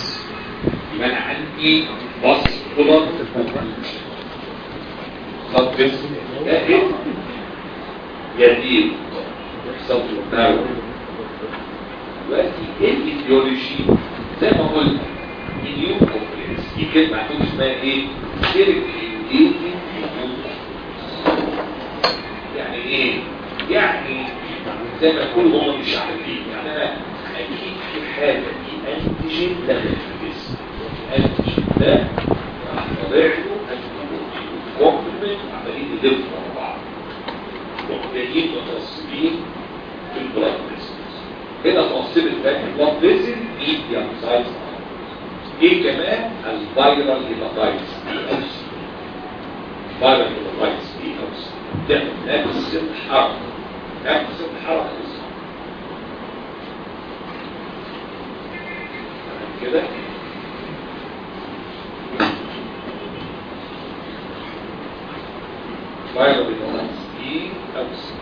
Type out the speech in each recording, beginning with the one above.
بلس يبقى انا عندي فاسكولار صد جسم جاهز جديد يحصل له دلوقتي ايه الايديولوجي زي ما قلت اليوم كومبلكس دي كلمه عندهم اسمها ايه؟ سيرك يعني ايه؟ يعني زي ما يكونوا هم مش عارفين يعني انا اكيد في حاجه في انتيجين داخل في الجسم الانتيجين ده راح طالع له انتيجين كومبلمنت عمالين يلفوا مع بعض وجايين متوصلين في البلاد فيسلز هنا توصلت بقى البلاد فيسل ميديم سايز ايه كمان الفيرال هيباتايتس بي او سي فيرال هيباتايتس بي او سي ده نفس الحركه نفس الحركه بالظبط تمام كده فيرال هيباتايتس بي او سي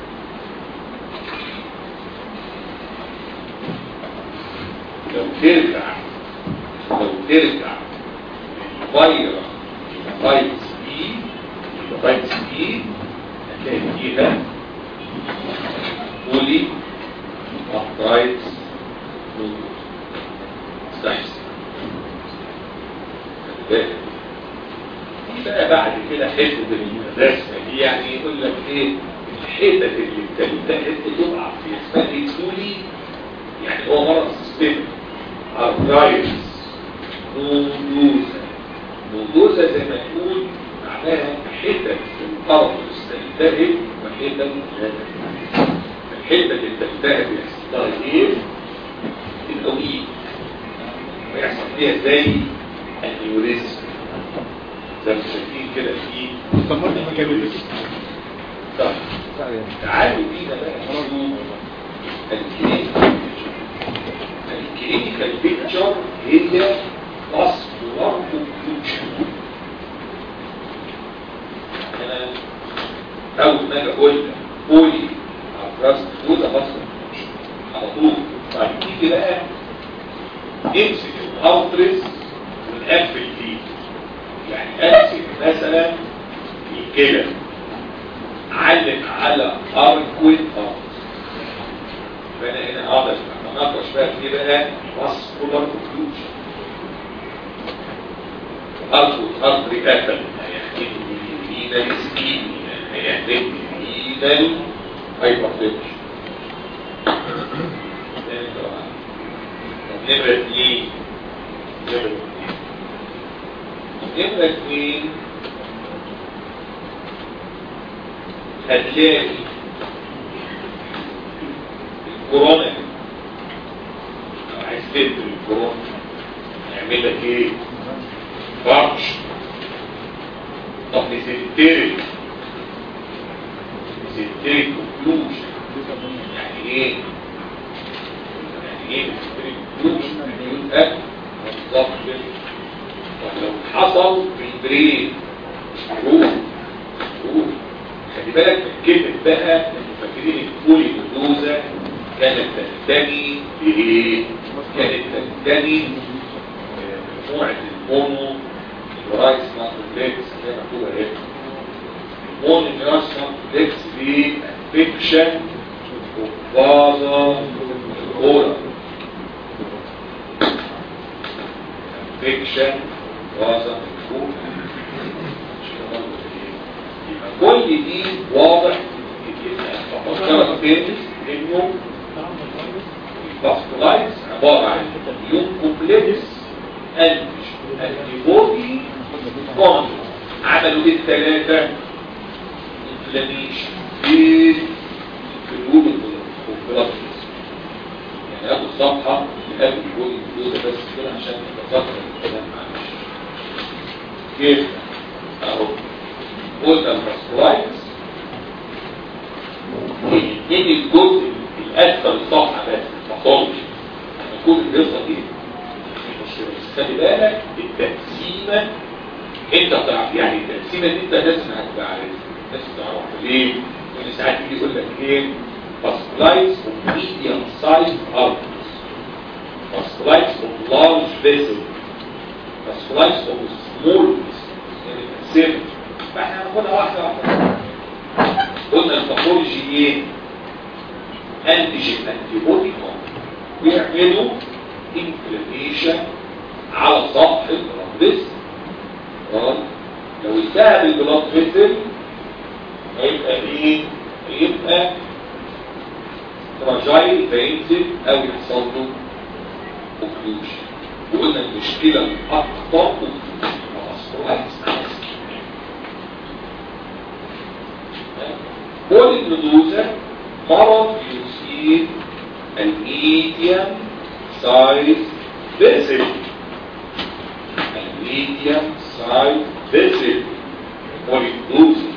لو ترجع لو ترجع الفيروس فيروس بي فيروس بي هتلاقي فيها بولي ارترايتس استحسن بقى بعد كده حته الرسمه دي يعني يقول لك ايه الحتت اللي بتلتهب تقع في اسمها البولي يعني هو مرض سيستمي ارترايتس نودوزا نودوزا زي ما تقول معناها حتت في الطرف تلتهب وحتت لا تلتهب الحتة اللي تلتهب يحصل لها ايه؟ الأوئيد ويحصل فيها زي النيوريزم زي ما شايفين كده في طمرني مكان الاسم طيب تعالوا بينا بقى نشوف الكلينيكال الكلينيكال بيكتشر هي فاسكولار كونكلوجن انا اول ما اجي اقول لك بولي افراس دوزا فاسكولار على طول طيب تيجي بقى نمسك الاوترس ونقفل فيه يعني امسك مثلا كده علم على اركويت ارتس فانا هنا اقدر اتناقش بقى في بقى فاسكولار كونكلوجن اركويت ارتري قفل هيحكيني مينال سكيميا هيحكيني مينال هايبرتنشن نمرة اثنين نمرة اثنين نمرة اثنين هتلاقي الكورونا لو عايز تقتل الكورونا نعمل لك ايه؟ فرش طب نسيترك نسيترك كونكلوجن يعني ايه؟ يعني ايه نسيترك كونكلوجن؟ يبقى بالظبط كده طب لو حصل في البرين روح روح خلي بالك من كلمة بقى انتوا فاكرين البولي مدوزة كانت تنتمي لايه؟ كانت تنتمي مجموعة المونو الرايس ماتريكس زي ما مكتوبة هنا المونو الرايس ماتريكس دي انفكشن وفازا الكورة انفكشن فازا الكورة كل دي واضح فكرت تاني انه الفاسكولايتس عبارة عن يوم كومبلكس الانتيبودي كون عملوا ايه الثلاثة انفلاميشن في القلوب الكومبلكس يعني هاخد صفحة قبل البودي الجزء بس كده عشان نتذكر الكلام معلش كيف اهو قلنا الفاسكولايتس ايه الجزء الاسفل الصفحه بس الباثولوجي يكون القصه دي مش خلي بالك التقسيمه انت بتعرف يعني التقسيمه دي انت لازم هتبقى عارفها لازم تعرفها ليه؟ لان ساعات يجي يقول لك ايه فاسكولايتس وميديم سايز ارتس vasculitis of large vessel vasculitis of small vessel يعني تقسم فاحنا هناخدها واحده واحده قلنا الباثولوجي ايه انتيجين انتي بودي بيعملوا انفلاميشن على سطح البلاد فيسل لو التهب البلاد فيسل هيبقى ايه هيبقى فراجايل فينزل او يحصل له اوكلوجن وقلنا المشكله الاكثر بوليميدوزا مرض يصيب الميديم سايز فيزل الميديم سايز فيزل بوليميدوزا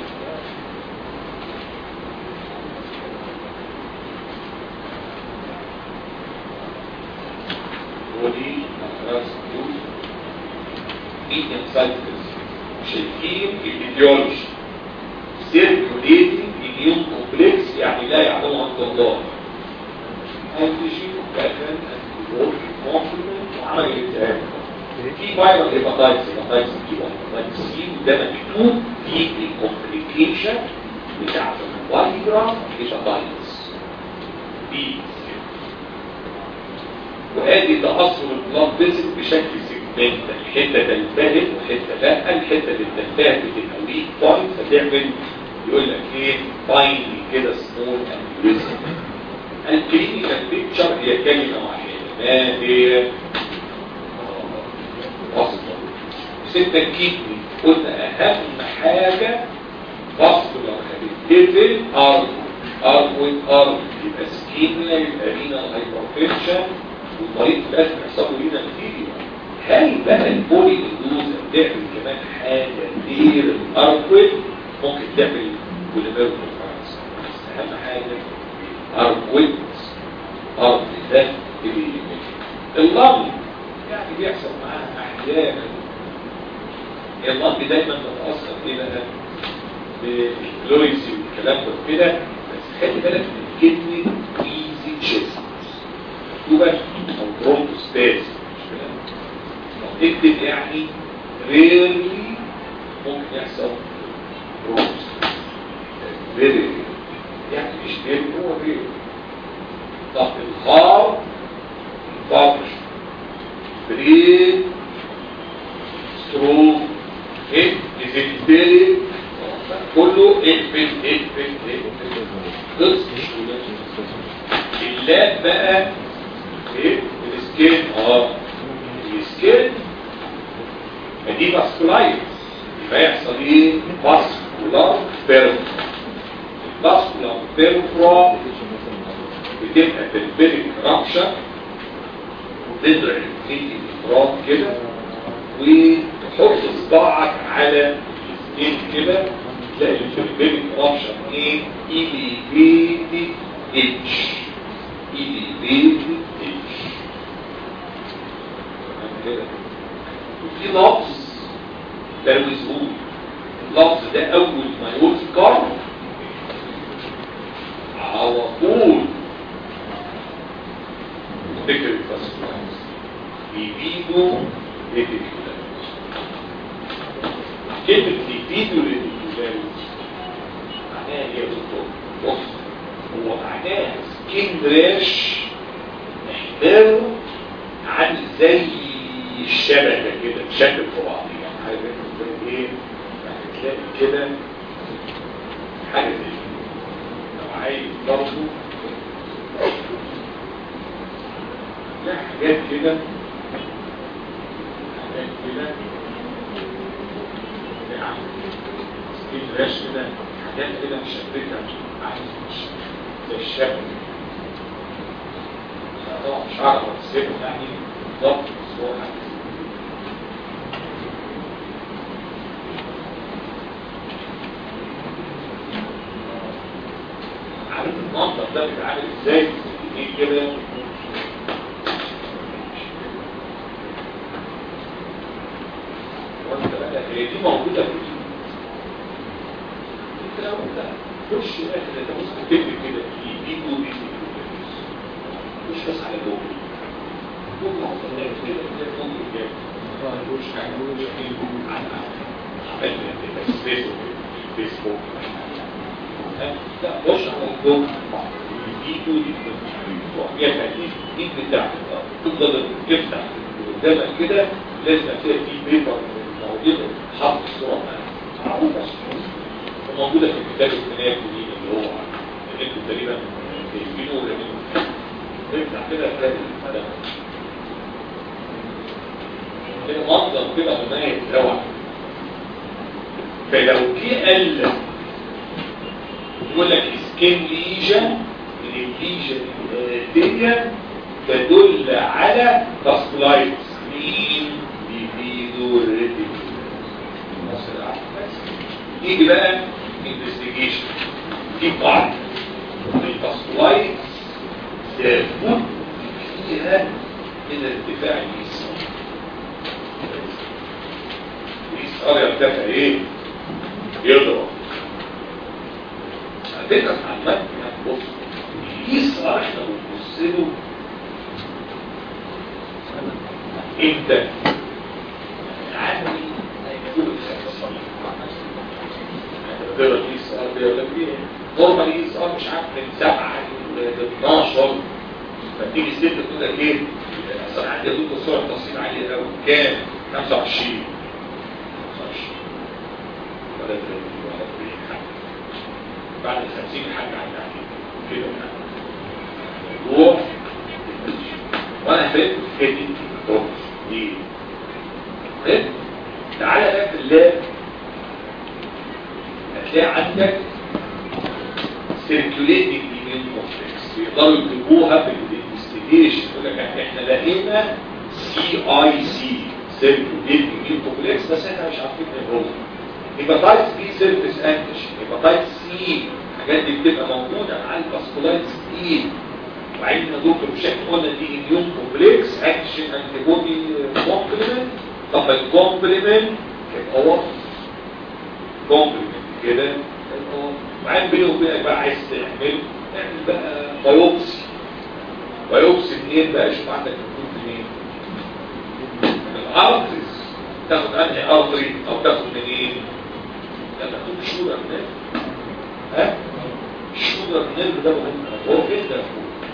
ودي أفراس نيوز ميديم سايز فيزل شايفين الايديولوجي سيركوليتنج immune complex يعني لا يعلمه عند الله انتيجين وكاترين انتيبول كومبلمنت وعمل الالتهاب في فايرال هيباتايتس هيباتايتس بي وهيباتايتس سي وده مكتوب في الكومبليكيشن بتاعت الفايرال هيباتايتس بي وادي تاثر البلاد فيزل بشكل سيجمنت الحته تلتهب وحته لا الحته اللي بتلتهب بتبقى ويك بوينت فتعمل يقول لك ايه باينلي كده سمول انيوريزم الكلينيكال بيكتشر هي كلمه واحده ما هي وصفه ستة كيدني قلنا اهم حاجه فاسكولار هابيتيتل ارض ارض ارض يبقى سكينيا يبقى رينا هايبرتنشن والمريض لازم يحصل له رينا كتير هل بقى البولي اندوزا بتعمل كمان حاجه غير الارض ممكن تعمل بوليمير كونفرنس بس اهم حاجه اركويت ارض ده اللنج يعني بيحصل معاها احيانا اللنج دايما بتتاثر ايه بقى بالفلويسي والكلام ده وكده بس خلي بالك من الكدني ايزي تشيست مكتوبه او برونكوستاز مش كده لو تكتب يعني ريرلي ممكن يحصل فيري يعني مش ديل هو ديل طب الخار فابش بريد ستروك ايه ديزنتري كله اقفل اقفل اقفل اللاب بقى ايه السكين اه السكين دي باسكولايتس يبقى يحصل ايه باسكولار بيرفرا الباسكولار بيرفرا بتبقى في البيرك رابشر وتدرع الاثنين الافراد كده وتحط صباعك على الاثنين كده تلاقي في البيرك رابشر ايه elevated edge elevated edge كده وفي لفظ تلوثون اللفظ ده اول ما يذكر على طول ذكر الفاسكولايز بيبيدو ريديكولايز كلمة بيبيدو ريديكولايز معناها ايه يا دكتور؟ بص هو معناها سكين راش محتاجه عامل زي الشبكة كده مشكل في بعض يعني حاجة زي ايه يعني تلاقي كده حاجة زي لو عايز برضه لا حاجات كده حاجات كده يعني سكين راش كده حاجات كده مشبكة عايز مش زي الشبكة طبعا مش عارف اوصفه يعني بالظبط بس هو حاجة عارف المنظر ده بيتعامل ازاي ايه كده وانت بقى هي دي موجوده في انت لو انت خش اخر انت ممكن تكتب كده في ايده دي مش بس على جوجل مش حاجة مش عملنا فيسبوك لا خش على الجوجل يجيبوا يفتح ايد بتاعك تفضل تفتح قدامك كده لازم تلاقي في بيبر موجوده حط الصوره معروفه وموجوده في كتاب الكتاب اللي هو انتوا تقريبا جايبينه ولا افتح كده تلاقي هذا كده منظر كده مميز روعه فلو جه قال لك يقول لك سكين ليجن الليجن دي تدل على فاسكولايتس مين بيفيدو الريتم يجي بقى انفستيجيشن في قاعده الفاسكولايتس لابد فيها من ارتفاع اليسار اليسار يرتفع ايه يضرب هتبقى معلومات بص اليسار احنا بنبص له امتى عادي هيكون تقدر اليسار ده ولا ايه نورمال اليسار مش عارف من 7 ل 12 فتيجي الست تقول لك ايه اصل عندي ادوك الصوره التصوير عاليه قوي كام 25 ولا 30 ولا 40 بعد الخمسين حاجة عن عليك كده الموضوع وانا فاهم كده ليه فاهم تعالى بقى في اللاب هتلاقي عندك سيركيوليتنج ايمين كومبلكس يقدروا يكتبوها في الانفستيجيشن يقول لك احنا لقينا سي اي سي سيركيوليتنج ايمين كومبلكس بس احنا مش عارفين ايه هو هيباتايتس بي سيرفيس انتيجين هيباتايتس سي الحاجات دي بتبقى موجوده مع الفاسكولايتس اي وبعدين يا دكتور مش احنا قلنا دي اميون كومبلكس اكشن انتي بودي كومبلمنت طب الكومبلمنت يبقى هو كومبلمنت كده يبقى وبعدين بيني وبينك بقى عايز تعمل تعمل بقى بايوبسي بايوبسي منين بقى شوف عندك الكود منين من الارتريز تاخد انهي ارتري او تاخد منين لا تاخد شورى منين ها الشورى النيرف ده مهم هو فين ده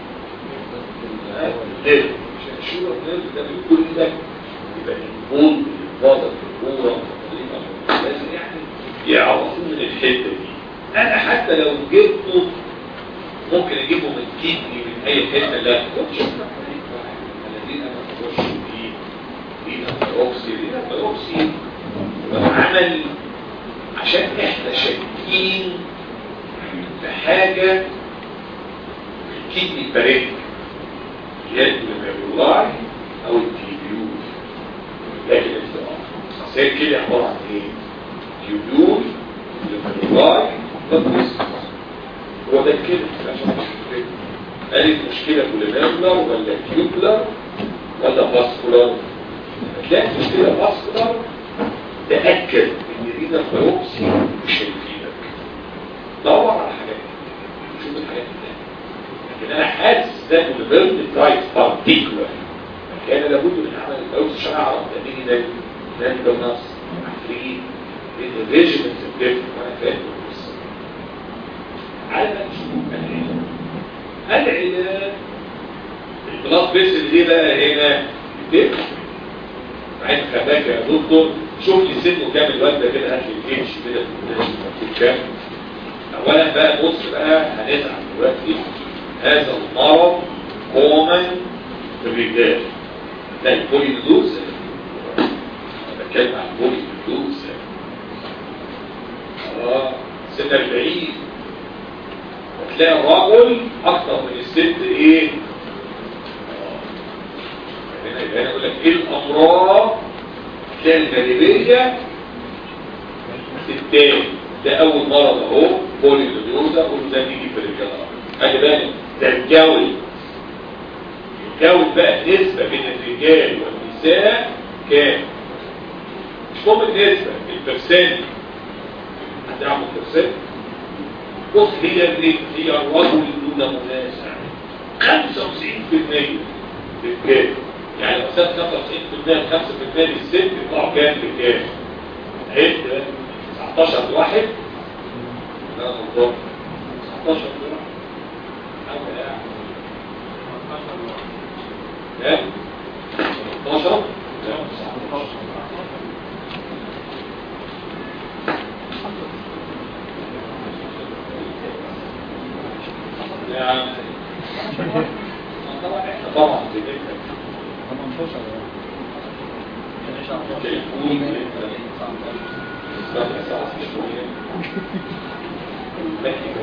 النيرف الشورى النيرف ده بيقول لك يبقى البول الفاضل الكوره لازم يعني يعرفوه من الحته دي انا حتى لو جبته ممكن اجيبه من كيدني من اي حته لا كنت شفنا الذين انا بخش فيه لينا بايوبسي لينا بايوبسي عمل عشان احنا شاكين في حاجة في الكيدني باريك يد الميرولاي او التيبيول لكن الخاصية كده عبارة عن ايه تيبيول الميرولاي والبوست هو ده كده قالت مشكلة كولينيرولار ولا تيوبلر ولا فاسكولار هتلاقي مشكلة فاسكولار تأكد ان رينا بايوبسي مش هيفيدك دور على حاجات شوف الحاجات دي لكن انا حاسس ده كولينيرولار برايت بارتيكولار كان لابد من عمل البايوبسي عشان اعرف ده مين ده ده ده نص عفريت لان الريجمنت الدفن وانا فاهم على ما نشوف العلاج العلاج البلاس بيس اللي بقى هنا الدفن عايز خباك يا دكتور شوف لي سنه كام الواد ده كده هات لي الجيش كده في كام اولا بقى بص بقى هنزعل دلوقتي هذا المرض كومن في الرجال ده البوليدوز انا بتكلم عن البوليدوز اه سن 40 هتلاقي الرجل اكتر من الست ايه هنا يبقى اقول لك ايه الامراض تلاقي الغالبيه ستات ده اول مرض اهو بوليدوزا قول ده بيجي في الرجاله خلي بالك ده الجول الجول بقى نسبه بين الرجال والنساء كام مش مهم النسبه البرسنت حد يعرف البرسنت بص هي الرجل هي الرجل دون منازع 95% رجال يعني لو ساب 95% 5% للست يطلعوا كام بكام؟ عد 19 لواحد لا غلطان 19 لواحد حاجة يعني كام؟ 13 لا 19 يعني طبعا احنا طبعا بنبقى 18 شايفون بقى ساعة شوية لكن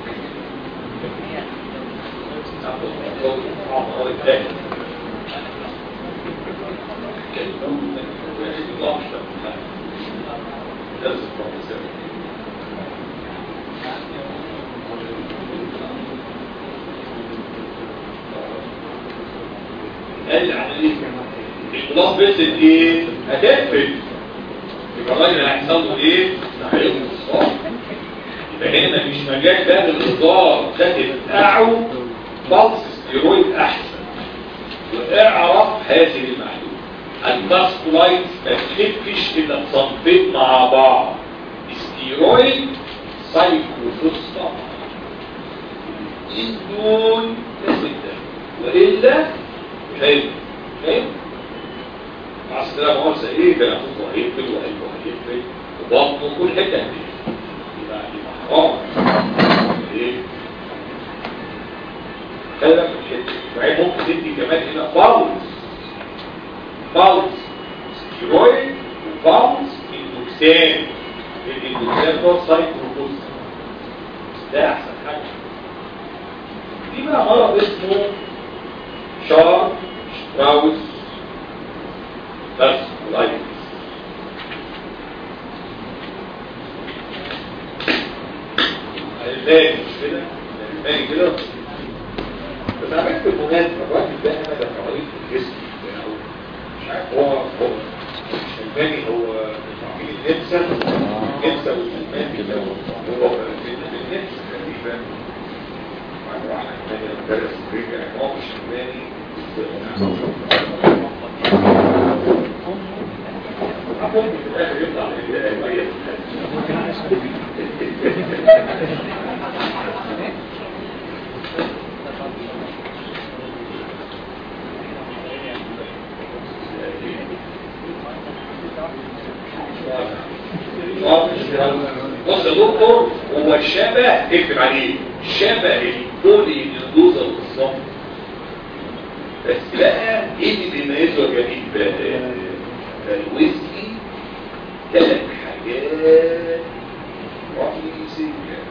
قال العملية الخلاص بس ايه هتقفل يبقى الراجل هيحصل له ايه هيقوم الصح يبقى هنا مفيش مجال بقى للهزار ده تدفعه بلس ستيرويد احسن واعرف هذه المعلومه الباسكولايت ما تلفش الا صنفين مع بعض ستيرويد سايكوفوسفات دون لازم ده والا مش هينفع فاهم؟ عشان كده ما هو ايه ده اخوه هيقفل وقلبه هيقفل وبطنه كل حته هتقفل يبقى يبقى حرام ايه؟ خلي بالك من الحته وبعدين ممكن تدي كمان هنا بالز بالز ستيرويد وبالز اندوكسان الاندوكسان ده سايكلوبوز ده احسن حاجه دي بقى مرض اسمه شار شراوس بس لايف الثاني مش كده الثاني كده بس عملت بالمناسبة الراجل ده انا ده مريض في الجسم يعني هو مش عارف هو هو مش الماني هو عاملين النمسا النمسا والالماني ده هو في النمسا تقريبا بعد راح المانيا درس رجع هو مش الماني ممكن في الاخر يطلع الادويه بص يا دكتور هو شبه اكتب عليه شبه البولي نيودوزا بالظبط بس بقى ايه اللي بيميزه يا جميل بقى الويسكي ثلاث حاجات رئيسية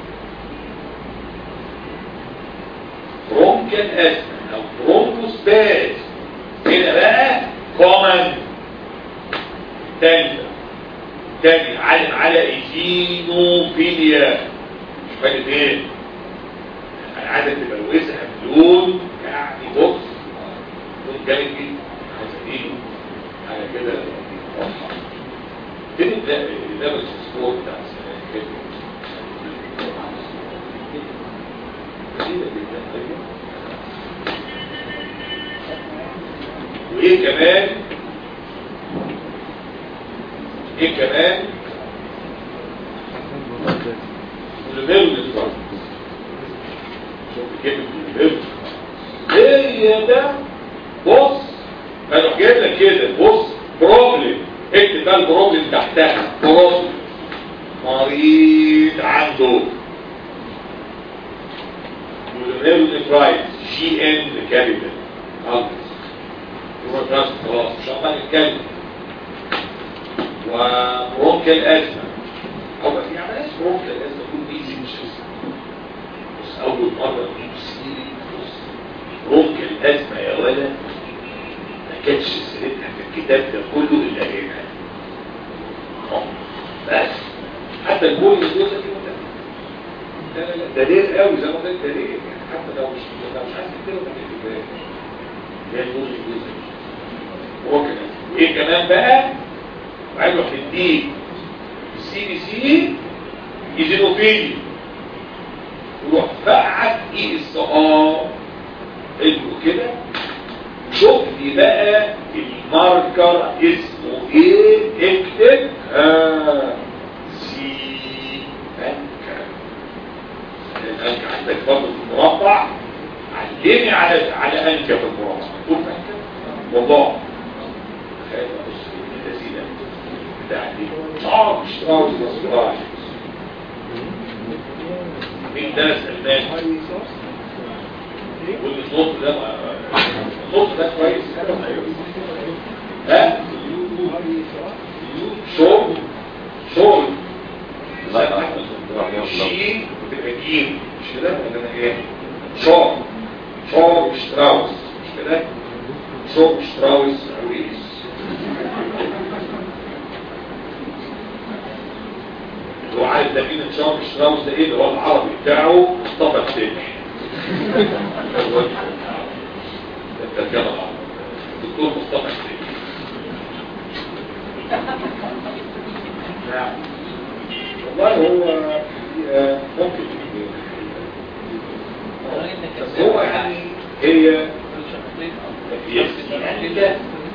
برونكال أزمة أو برونكوسباز هنا بقى كومن تالتة تاني علم على ايزينوفيليا مش فاهم ايه العادة تبقى وسعة بلون يعني بص لون جامد جدا عايزين على كده فين ده ده بس السكور بتاع السنة كده وايه كمان ايه كمان والميرنس برضه شوف كلمة الميرنس هي ده بص انا جايب لك كده بص بروبلم اكتب بقى البروبلم تحتها بروبلم مريض عنده والميرنس جي ان كابيتال خلاص خلاص مش هنبقى نتكلم وبرونكال أزمة أو يعني ايش برونكال أزمة كل ايزي مش بص أول مرة نجيب سيري بص برونكال أزمة يا ولد ما كانتش سيرتها في الكتاب ده كله إلا هنا بس حتى البول الجزء كده لا لا لا ده ليه قوي زي ما قلت ده ليه يعني حتى لو مش لو مش عايز تكتبه ما تكتبهاش هي البول الجزء هو كمان وايه كمان بقى وعايزه في الدين السي بي سي ايزينوفيلي يروح فقعد اي اس ار حلو كده شوف لي بقى الماركر اسمه ايه اكتب ها سي انكا الانكا عندك برضه في المربع علمي على على انكا في المربع مكتوب انكا والله تخيل بص اللذيذه بتاع دي اه مش راوي مصراعي مين درس الماني والنص ده النص ده كويس ها شغل شغل شيء بالمدين مش كده ولا انا ايه شغل شغل شتراوس مش كده شغل شتراوس عويس هو عارف ده مين شغل شتراوس ده ايه اللي هو العربي بتاعه مصطفى السيح الترجمة الدكتور مصطفى السيح نعم والله هو ممكن بس هو يعني هي هي سيئة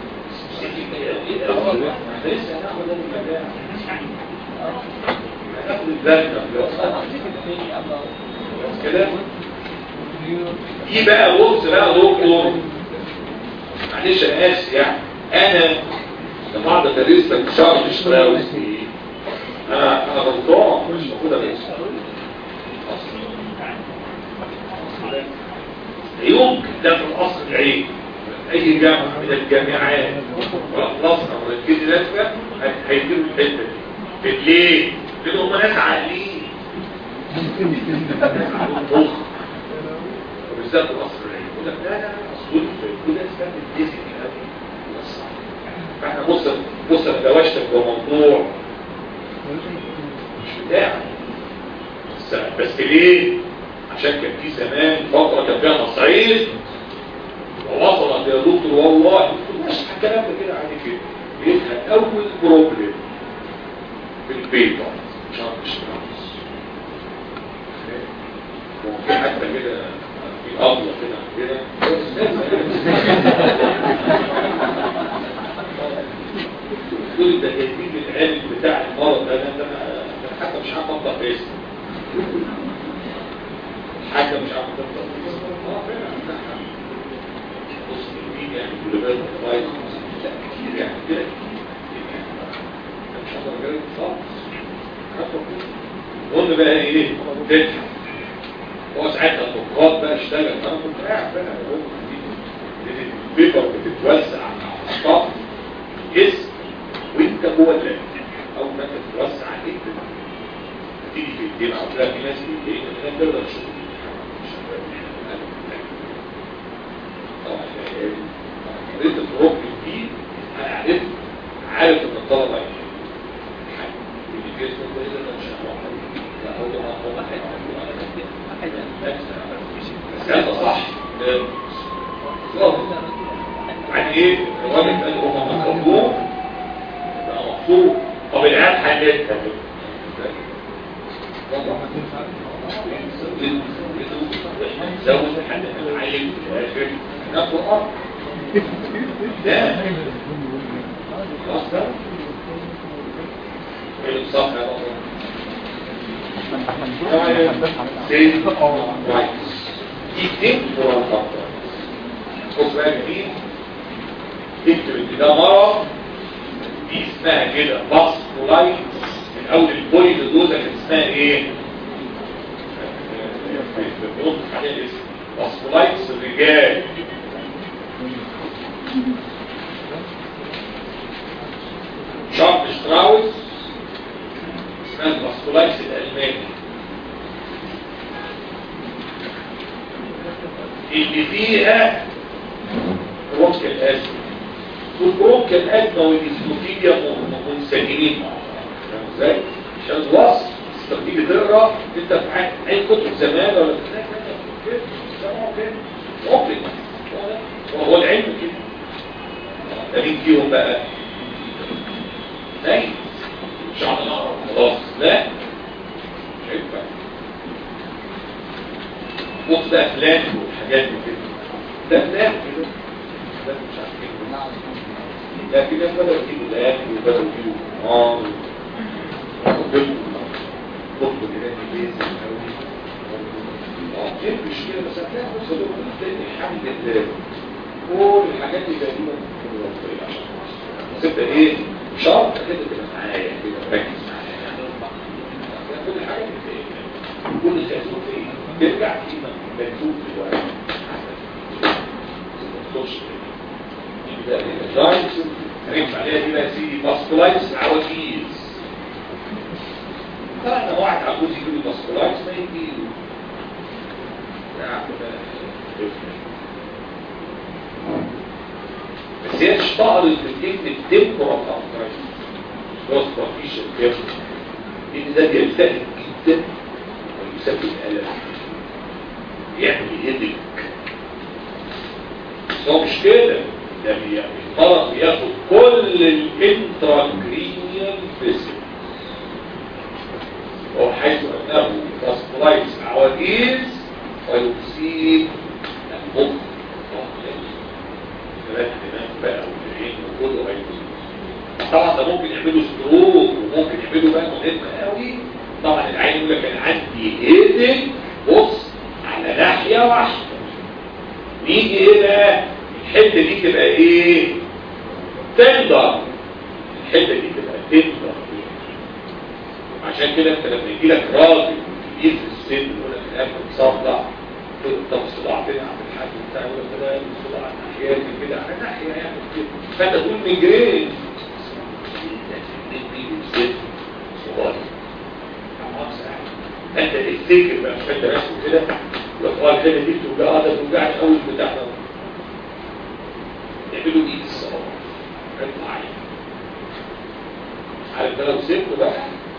لسه هناخد المجال هناخد الزلمة كده دي بقى بص بقى دكتور معلش انا اسف يعني انا لما اقعد ادرس لك شهر شراوس انا انا غلطان مش موجوده بس يمكن ده في الاصل العين اي جامعه من الجامعات خلصنا ونبتدي لفه هيديروا الحته دي ليه؟ لان هم ناس عاقلين مخ وبالذات الاصل العين يقول لك لا لا اصل كل اسباب الديزي فاحنا بص بص دوشتك بموضوع مش بتاعك بس, بس ليه عشان كان في زمان فتره كان فيها تصعيد ووصلت يا دكتور والله مش الكلام ده كده عادي كده بيبقى اول بروبلم في البيضه شرط الشمس وفي حتى كده في ابله كده كده تقول ده جايبين العلم بتاع المرض ده ده انا حتى مش عارف انطق اسمه حتى مش عارف انطق اسمه اه فعلا بص مين يعني كل بالك كويس لا كتير يعني كده مش هقدر اجرب خالص المهم بقى ايه تضحك هو ساعتها الدكتور بقى اشتغل انا كنت قاعد بقى البيبر بتتوزع على السطح جسم وانت جوه اللاب او ما تتوسع عليك تيجي في الدين او تلاقي ناس في الدين انك تقدر تشوف طبعا قريت الظروف دي انا عرفت عارف ان الطلبه اللي في اسمه ده اذا مش لا هو هو بس هذا صح يعني ايه الراجل قال هم مخبوه مبسوط طب العيال حلتها زود حد هنعلم في الاخر ناخد ارض لا خلاص ده ايه صح يا بابا اثنين مرافقات بص بقى جديد اكتب ان ده مرض دي اسمها كده باسكولايت من اول البولي دوزة كانت اسمها ايه بنقول عليها الاسم باسكولايتس الرجال شارب شتراوس اسمها الباسكولايتس الالماني اللي فيها روك الاسم والبروك الأدنى والإسلوفيديا منسجمين مع بعض ازاي؟ عشان الوصف تيجي تقرا انت في اي كتب زمان ولا ممكن هو العلم كده ده مين فيهم بقى؟ نايم مش عم نعرف خلاص لا مش هينفع بص ده افلام والحاجات دي كده ده افلام كده ده مش عارف ايه ده في ناس بدأوا يجيبوا الآن وبدأوا يجيبوا نار وبدأوا خطبة كده انجليزي قوي اه ايه المشكلة بس هتلاقي نفس الوقت بتلاقي الحمد لله كل الحاجات اللي تقريبا ممكن نوفرها عشان مصر بس انت ايه شرط كده تبقى معايا كده ركز معايا كل حاجة بتلاقي كل خازوق ايه ترجع في مكتوب دلوقتي تخش يبقى الجاينتس هنمشي عليها دي بقى سي ماسكولايتس عواجيز طبعا لو واحد عجوز يجيب الماسكولايتس ما يجيله بس هي اشتهرت بكلمة تمبورال ارترايتس بس مفيش الكلمة ان ده بيلتهب جدا ويسبب الم يعمل يدك بس هو مش كده ده المرض بياخد كل الانتراكرينيال فيسل وهو حيث انه فاسكولايتس عواجيز ويصيب المخ ثلاث دماغ بقى والعين وكله هيصيب طبعا ده ممكن يعملوا ستروك وممكن يعملوا بقى مهم قوي طبعا العين يقول لك انا عندي هيدن بص على ناحيه واحده نيجي ايه بقى الحته دي تبقى ايه تندر الحته دي تبقى تندر عشان كده انت لما يجي لك راجل كبير في السن يقول لك الاب متصدع طب صداع كده عند الحاج بتاع يقول لك ده صداع ناحيات كده على ناحيه يعني كده فانت تقول ميجرين انت تفتكر بقى مش انت راسم كده والاطفال كده دي بتوجع ده بتوجعني اول بتاعنا يعملوا ايد الصلاه يطلع عارف ده لو سبته بقى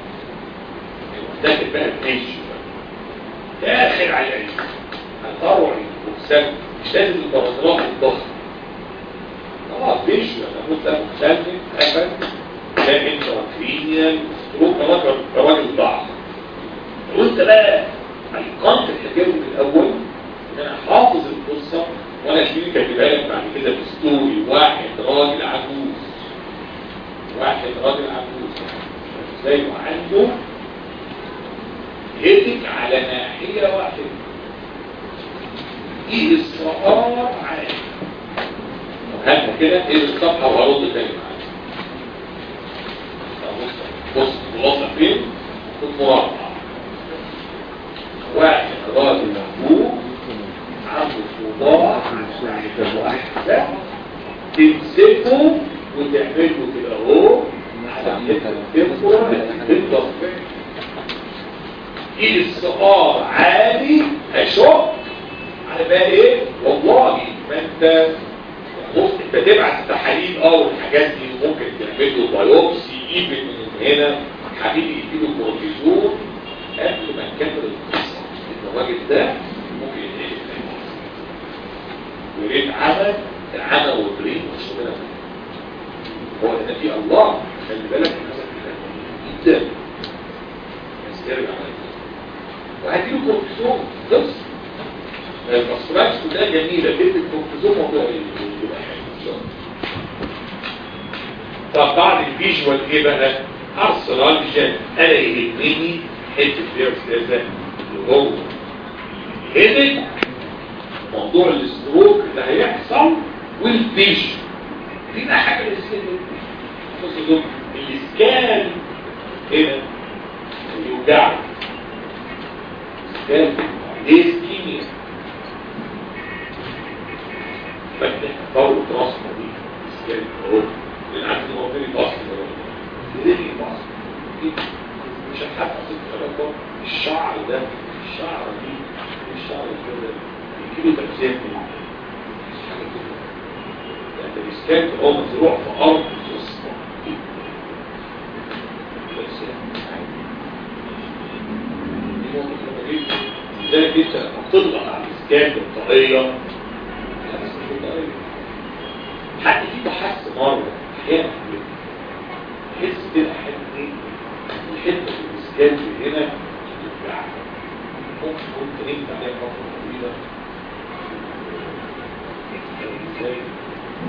داخل بقى بنيش داخل على العين هتطور المكسب مش لازم البرازيلات الضغط خلاص بيش لما قلت لك مكسب ابد ده انتراكرينيال ستروك راجل راجل ضعف قلت بقى ايقنت الحكايه من الاول ان انا حافظ القصه وانا اشيل كاتبها لك بعد كده في ستوري واحد راجل عجوز واحد راجل عجوز ازاي وعنده هدك على ناحيه واحده ايه الصغار عادي هاتها كده ايه الصفحه وهرد تاني معاك بص خلاصه فين في المربع واحد راجل مهبوب عنده صداع واحده تمسكه وتعمل له كده اهو على التمبورا تقدر ايد الصقار عالي اشك على بقى ايه والله ما انت بص انت تبعت تحاليل اه والحاجات دي ممكن تعمل له بايوبسي ايفن من هنا حبيبي يديله كورتيزون قبل ما نكمل القصه الراجل ده ممكن يتعمل وريت عمل العمى والبرين والشغلانه هو ده في الله خلي بالك جدا بس يرجع وهديله كورتيزون بس المصرات كلها جميلة تدي الكورتيزون موضوع يبقى حلو ان شاء الله طب بعد الفيجوال ايه بقى ارسنال جان انا يهمني حته دي استاذه اللي هو هيدك موضوع الاستروك اللي هيحصل والفيجن دي بقى حاجه الاسكان الاسكان هنا يوجعك اسكان ليه سكيميا فتح فور راسنا دي اسكان اهو لان عارف ان هو فين الاصل ده ليه الاصل مش هتحقق ست الشعر ده الشعر دي الشعر كده يجيله تغذيه من مش حاجه كده يعني الاسكان هو مزروع في ارض الوسطى لذلك انت لما بتضغط على الاسكان بالطريقه حد فيكم حس مره احيانا تحس كده حته ايه الحته في الاسكان اللي هنا بتوجعك ممكن كنت نمت عليها فتره طويله ازاي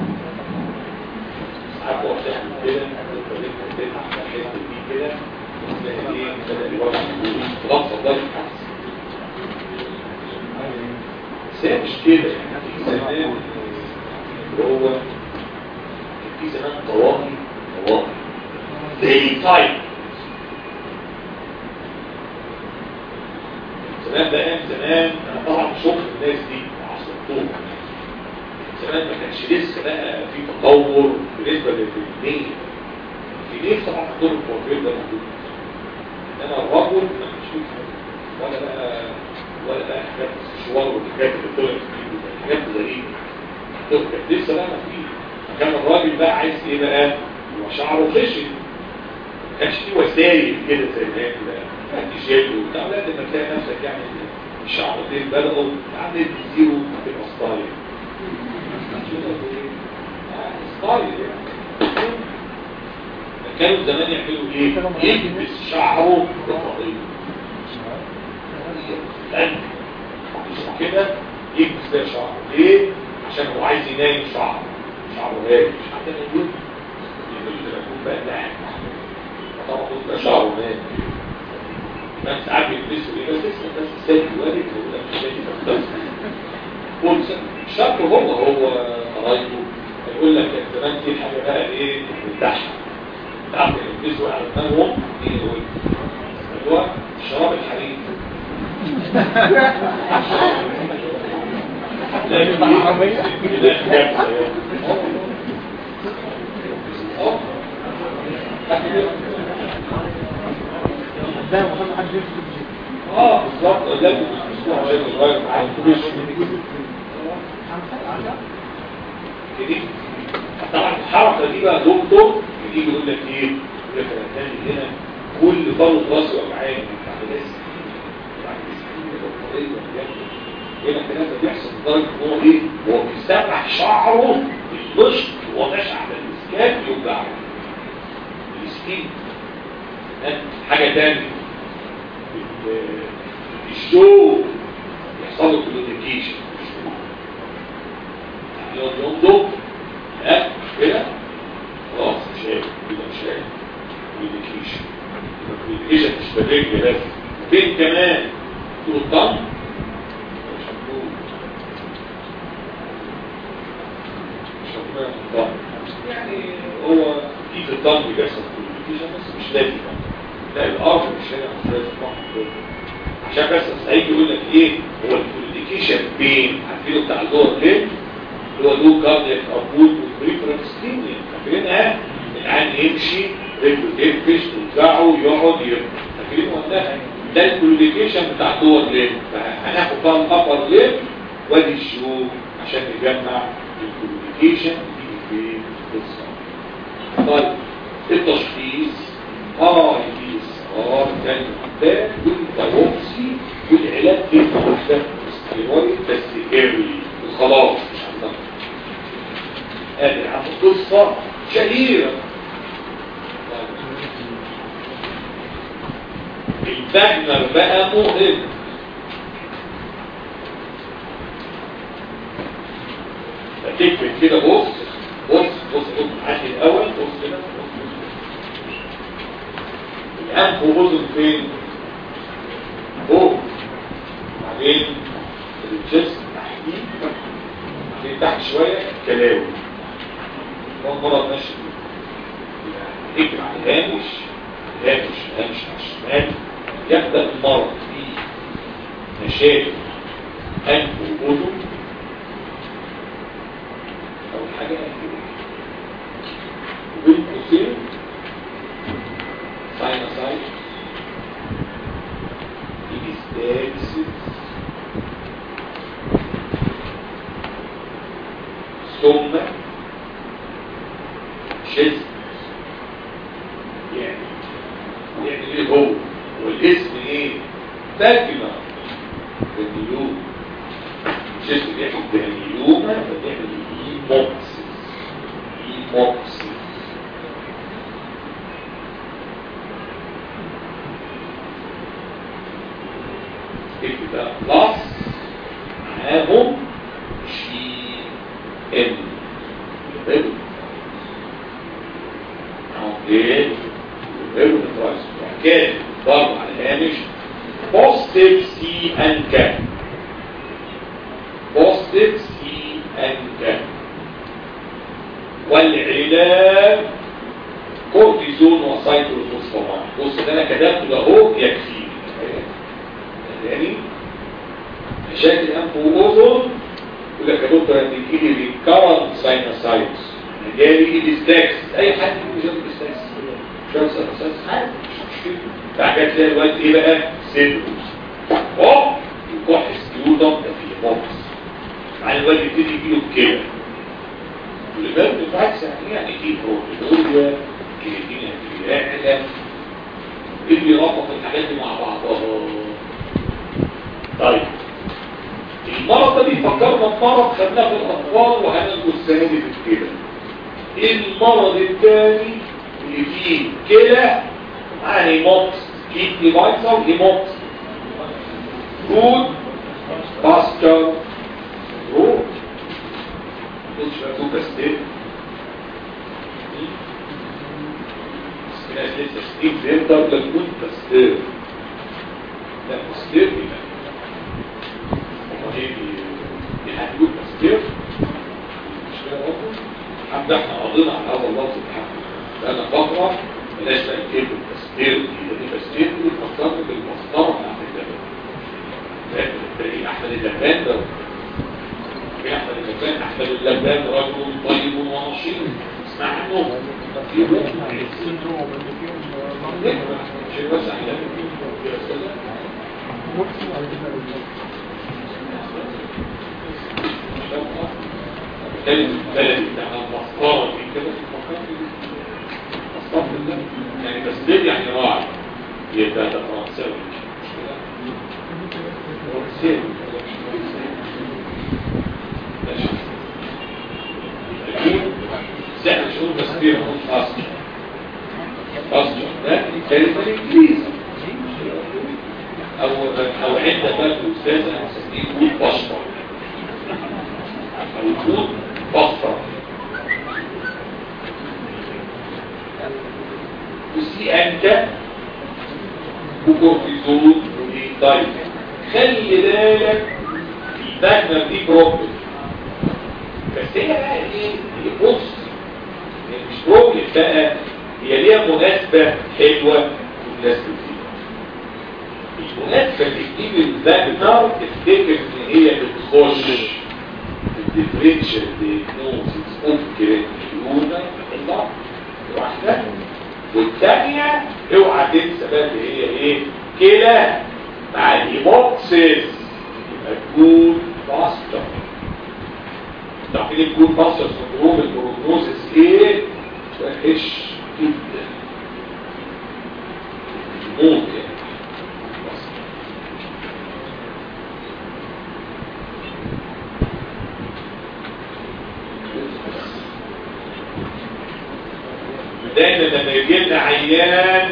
كده تفضل انت تتعب على الحته دي كده تلاقي ايه بدأ يوقع خلاص صدرت احسن بس هي مش كده يعني في زمان هو في زمان طواقي طواقي زي تايم زمان ده ايام زمان انا طبعا شفت الناس دي عصرتهم زمان ما كانش لسه بقى في تطور بالنسبه للدين الدين طبعا دور الكوافير ده موجود انما الرجل ما كانش فيه حاجه ولا بقى ولا بقى حاجات الشوار والحاجات اللي طلعت فيه حاجات غريبه دول كانت لسه بقى ما فيه كان الراجل بقى عايز ايه بقى يبقى شعره خشن ما كانش فيه وسائل كده زي ما هي كده جيل وبتاع لازم تلاقي نفسك يعني الشعرتين بدأوا عامل زيرو تبقى ستايل ستايل يعني كانوا زمان يعملوا ايه؟ يلبس شعره بطريقه كده يلبس ده شعره ليه؟ عشان هو عايز ينام شعره شعره هادي مش حتى يقول يقول بقى ناعم طبعا ده شعره ناعم بس ساعات بيلبسوا ايه بس اسمه بس سيد والد ولا مش سيد بس شكله هو هو قرايبه يقول لك زمان في حاجه بقى ايه بتضحك تعرف يلبسوا على دماغهم ايه هو اللي هو شراب الحريم ده محمد حد يفكر اه بالظبط ده عشان الراجل معاه فلوس كده طبعا الحركه دي بقى دكتور يجي يقول لك ايه يقول لك انا تاني هنا كل فرد راسي وجعان بعد ناس بعد هنا الكلام ده بيحصل لدرجه ان هو ايه هو بيسرح شعره بالمشط وهو ماشي على الاسكان يوجعه السكين حاجه تانية الشوك يحصل له كلوديكيشن يقعد ينضج ها كده خلاص مش هيك كده مش هيك كلوديكيشن كلوديكيشن مش بالرجل بس فين كمان طول الطن مش هنقول مش هنقول الطن يعني هو في في الطن بيحصل كلوديكيشن بس مش لازم لا الارض مش هنا مش لازم عشان بس سعيد يقول لك ايه هو الكوليديكيشن بين عارفينه بتاع اللور ليه اللي هو لو كاردياك ابوت والبريفرنس ستيميا فاكرينها العين يمشي رجله تنفش توجعه يقعد يبقى فاكرين ولا ده الكوليديكيشن بتاع اللور ليه فهناخد بقى الابر ليه وادي الشوك عشان نجمع الكوليديكيشن دي في القصه طيب التشخيص اه دي صار كان ده والبيوبسي والعلاج في واحدة ستيرويد بس ايرلي وخلاص مش عندنا ادي عم قصة شهيرة الفاجنر بقى مهم فتكتب كده بص بص بص بص عندي الاول بص كده بص الأنف وبطن فين؟ فوق بعدين الجسم تحتيه بعدين تحت شوية كلاوي هو مرض ماشي يعني اكتب على الهامش الهامش الهامش على الشمال يبدأ المرض في مشاكل أنف وبطن أول حاجة أنف وبين قوسين sinusitis, epistaxis, ثم شزم يعني يعني ايه هو والاسم ايه فاكمة بالنيوم شزم يعني بالنيوم فبيعمل ايموكسيس ايموكسيس يبقى بلس معاهم شي ال ايه غير الراس كان ضرب على الهامش بوستيف سي ان كان بوستيف سي ان كان والعلاج كورتيزون وسايكلوفوسفامين بص ده انا كتبته ده اهو يكفي يعني مشاكل انف واذن يقول لك يا دكتور انا بيجي لي ريكارنت ساينوسايتس جالي لي ديستاكس اي حد يجي له ديستاكس شمس اساس عادي مش مشكله بعد تلاقي الواد ايه بقى سيدروس هوب يكح ستيودم ده في بوكس مع الواد يبتدي يجيله كده والباب بالعكس يعني يعني في بروتوكوليا كريتين اعلى اللي يربط الحاجات دي مع بعضها طيب المرض ده بيفكرنا بمرض خدناه في الاطفال وهنلقوا السنه دي في كده المرض الثاني اللي فيه كلى مع هيموبس كيدني بايتر هيموبس فود باستر روح مش مكتوب بستير ناس لسه ستيف بيقدر تكون بستير لا بستير دي لا هو ايه دي هتقول بستير مش كده برضه حتى احنا قضينا على هذا الله سبحانه لأن فترة بلاش بقى كلمة بستير دي لأن بستير دي بتفكرني بالمسطرة بتاعت اللبن تلاقي أحمد اللبان ده في أحمد اللبان أحمد اللبان رجل طيب ونشيط اسمع عنه سندروم اللي فيهم شيء بس أحلام نقص على كده كلمة بلدي بتاعها مسطرة دي كده مسطرة بالله يعني بستير يعني راعي يبقى ده فرنساوي مش كده فرنساوي ماشي يكون سهل شعور بستير مش أصل أصل ده كلمة الإنجليزي أو أو عند بقى الأستاذ هنسميه يكون بشر أو يكون بصرة وسي أنت وكورتيزون طيب خلي بالك الباكنر دي بروبلم بس هي بقى ايه هي بص هي مش بروبلم بقى هي ليها مناسبة حلوة ومناسبة فيها المناسبة اللي تجيب الباكنر تفتكر ان هي بتخش الديفرنشال ديجنوزيس ممكن يقولنا الله واحدة والثانية اوعى تنسى بقى اللي هي ايه كده مع الهيموكسيس يبقى تكون باستر تعرفين تكون باستر سندروم البروجنوزيس ايه وحش جدا موت يعني باستر. دايما لما يجي لنا عيان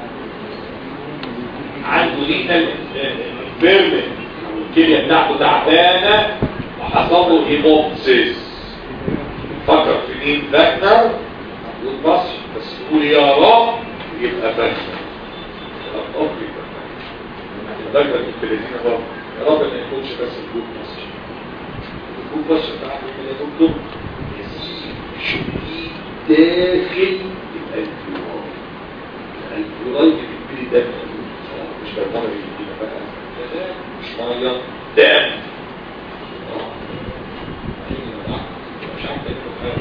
عنده لينا البيرمنت او الكليه بتاعته تعبانه وحصل له هيموبسيس فكر في مين فاكنر وتبص بس تقول يا رب يبقى فاكنر يا رب يبقى فاكنر فاكنر في الثلاثين برضه يا رب ما يكونش بس الجود مصر الجود مصر بتاعته كده يا دكتور شديد داخل الألفيولاي الألفيولاي بتبتدي دم مش برمجة جديدة بقى لا لا مش مية دم آه. أيوة، مش عارف ايه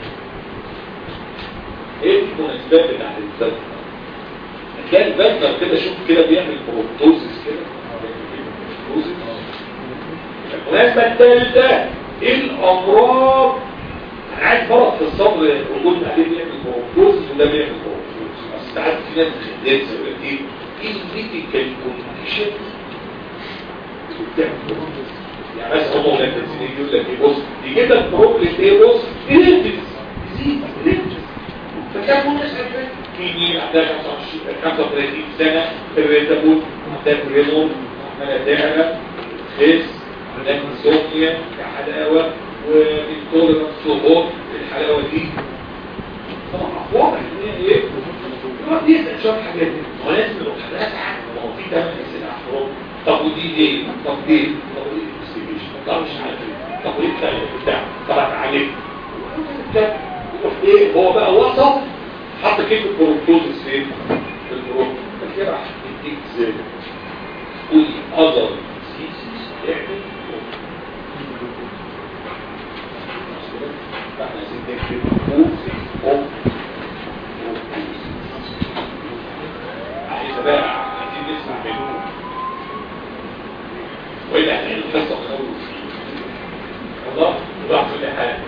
ايه المناسبات بتاعت البدن هتلاقي البدن كده شوف كده بيعمل بروتوزيس كده بروتوزيس المناسبة الثالثة ايه الامراض انا عايز مرض في الصدر وقلنا عليه بيعمل بروتوزيس وده بيعمل بروتوزيس بس ساعات في ناس بتخدم زي ايه ايه الميديكال كونديشن بتعمل بروتوزيس يعني مثلا هم ولاد السنين يقول لك ايه بص دي كده البروبلم ايه بص ايريتس ديزيز ايريتس فكان الناس عارفين كيني عندها 25 35 سنه الريتابول عندها بريمون عماله تعلى خس عندها انسومنيا كحلاوه وانتولرنس وهوت الحلاوه دي طبعا واضح ان هي ايه يروح يسأل شوية حاجات هو لازم يروح حاجات عنه ما هو في تمام أسئلة أحرام طب ودي ايه؟ طب دي طب ودي انفستيجيشن طب مش عارف ايه طب وليه بتاع بتاع طب اتعلم يروح ايه هو بقى وصل حط كلمة بروكتوزس فين؟ في البروك فكده راح يديك زي قول اذر سيسيس يعمل احنا عايزين نكتب بروكسيس اوف عايز بقى عايزين نسمع منه وإلا هنلاقي القصة خلص خلاص راح كل حاجة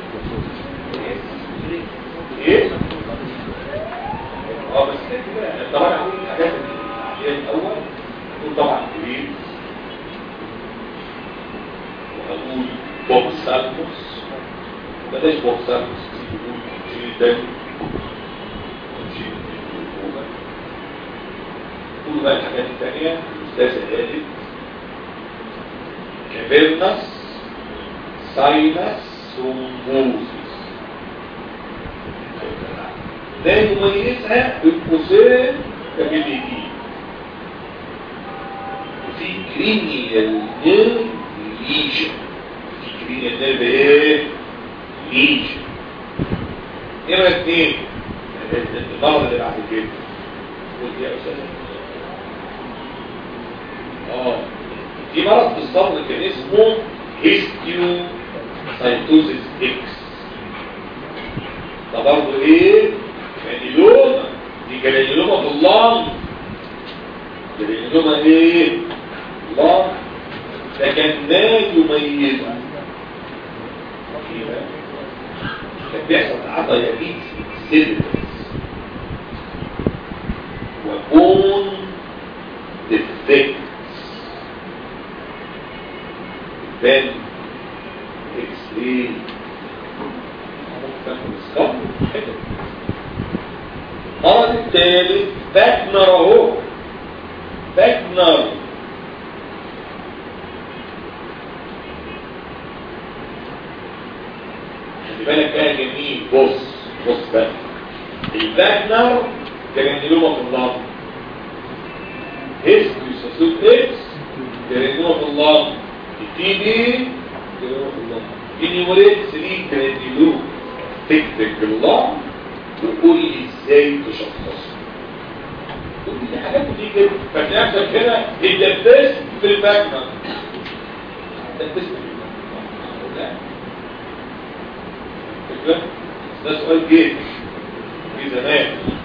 ايه؟ اه بس كده طبعا هقول الحاجات اللي الاول هقول طبعا كبير وهقول بوكس سالموس بلاش بوكس سالموس نقول شيل الدم ونشيل الحكومة كل بقى الحاجات الثانية الأستاذة قالت كافيرنس ساينس ثرومبوزيس ده يميزها بالقوسين كابيليتي في كرينيال نيرف ليجن في كرينيال نيرف ايه ليجن نمرة اثنين المرض اللي بعد كده قلت يا استاذ اه في مرض في الصدر كان اسمه هيستيو سايتوزيس اكس ده برضه ايه جرانيلوما دي جرانيلوما في اللام جرانيلوما ايه اللام ده كان لا يميزها كان بيحصل عطا يبيت سيلز وبون ديفكتس بان اكس راي المرض الثالث باكنر اهو باكنر خلي بالك بقى جميل بص بص بقى الباكنر جرانيلوما في اللنج هيستيوساسوت اكس جرانيلوما في اللنج التي دي جرانيلوما في اللنج انيوريت 3 جرانيلوما تكتب بالله وقول لي ازاي تشخصه قول لي حاجات دي كده فاكر نفسك كده الدبس في المجنة الدبس في المجنة فكرة ده سؤال جيد في زمان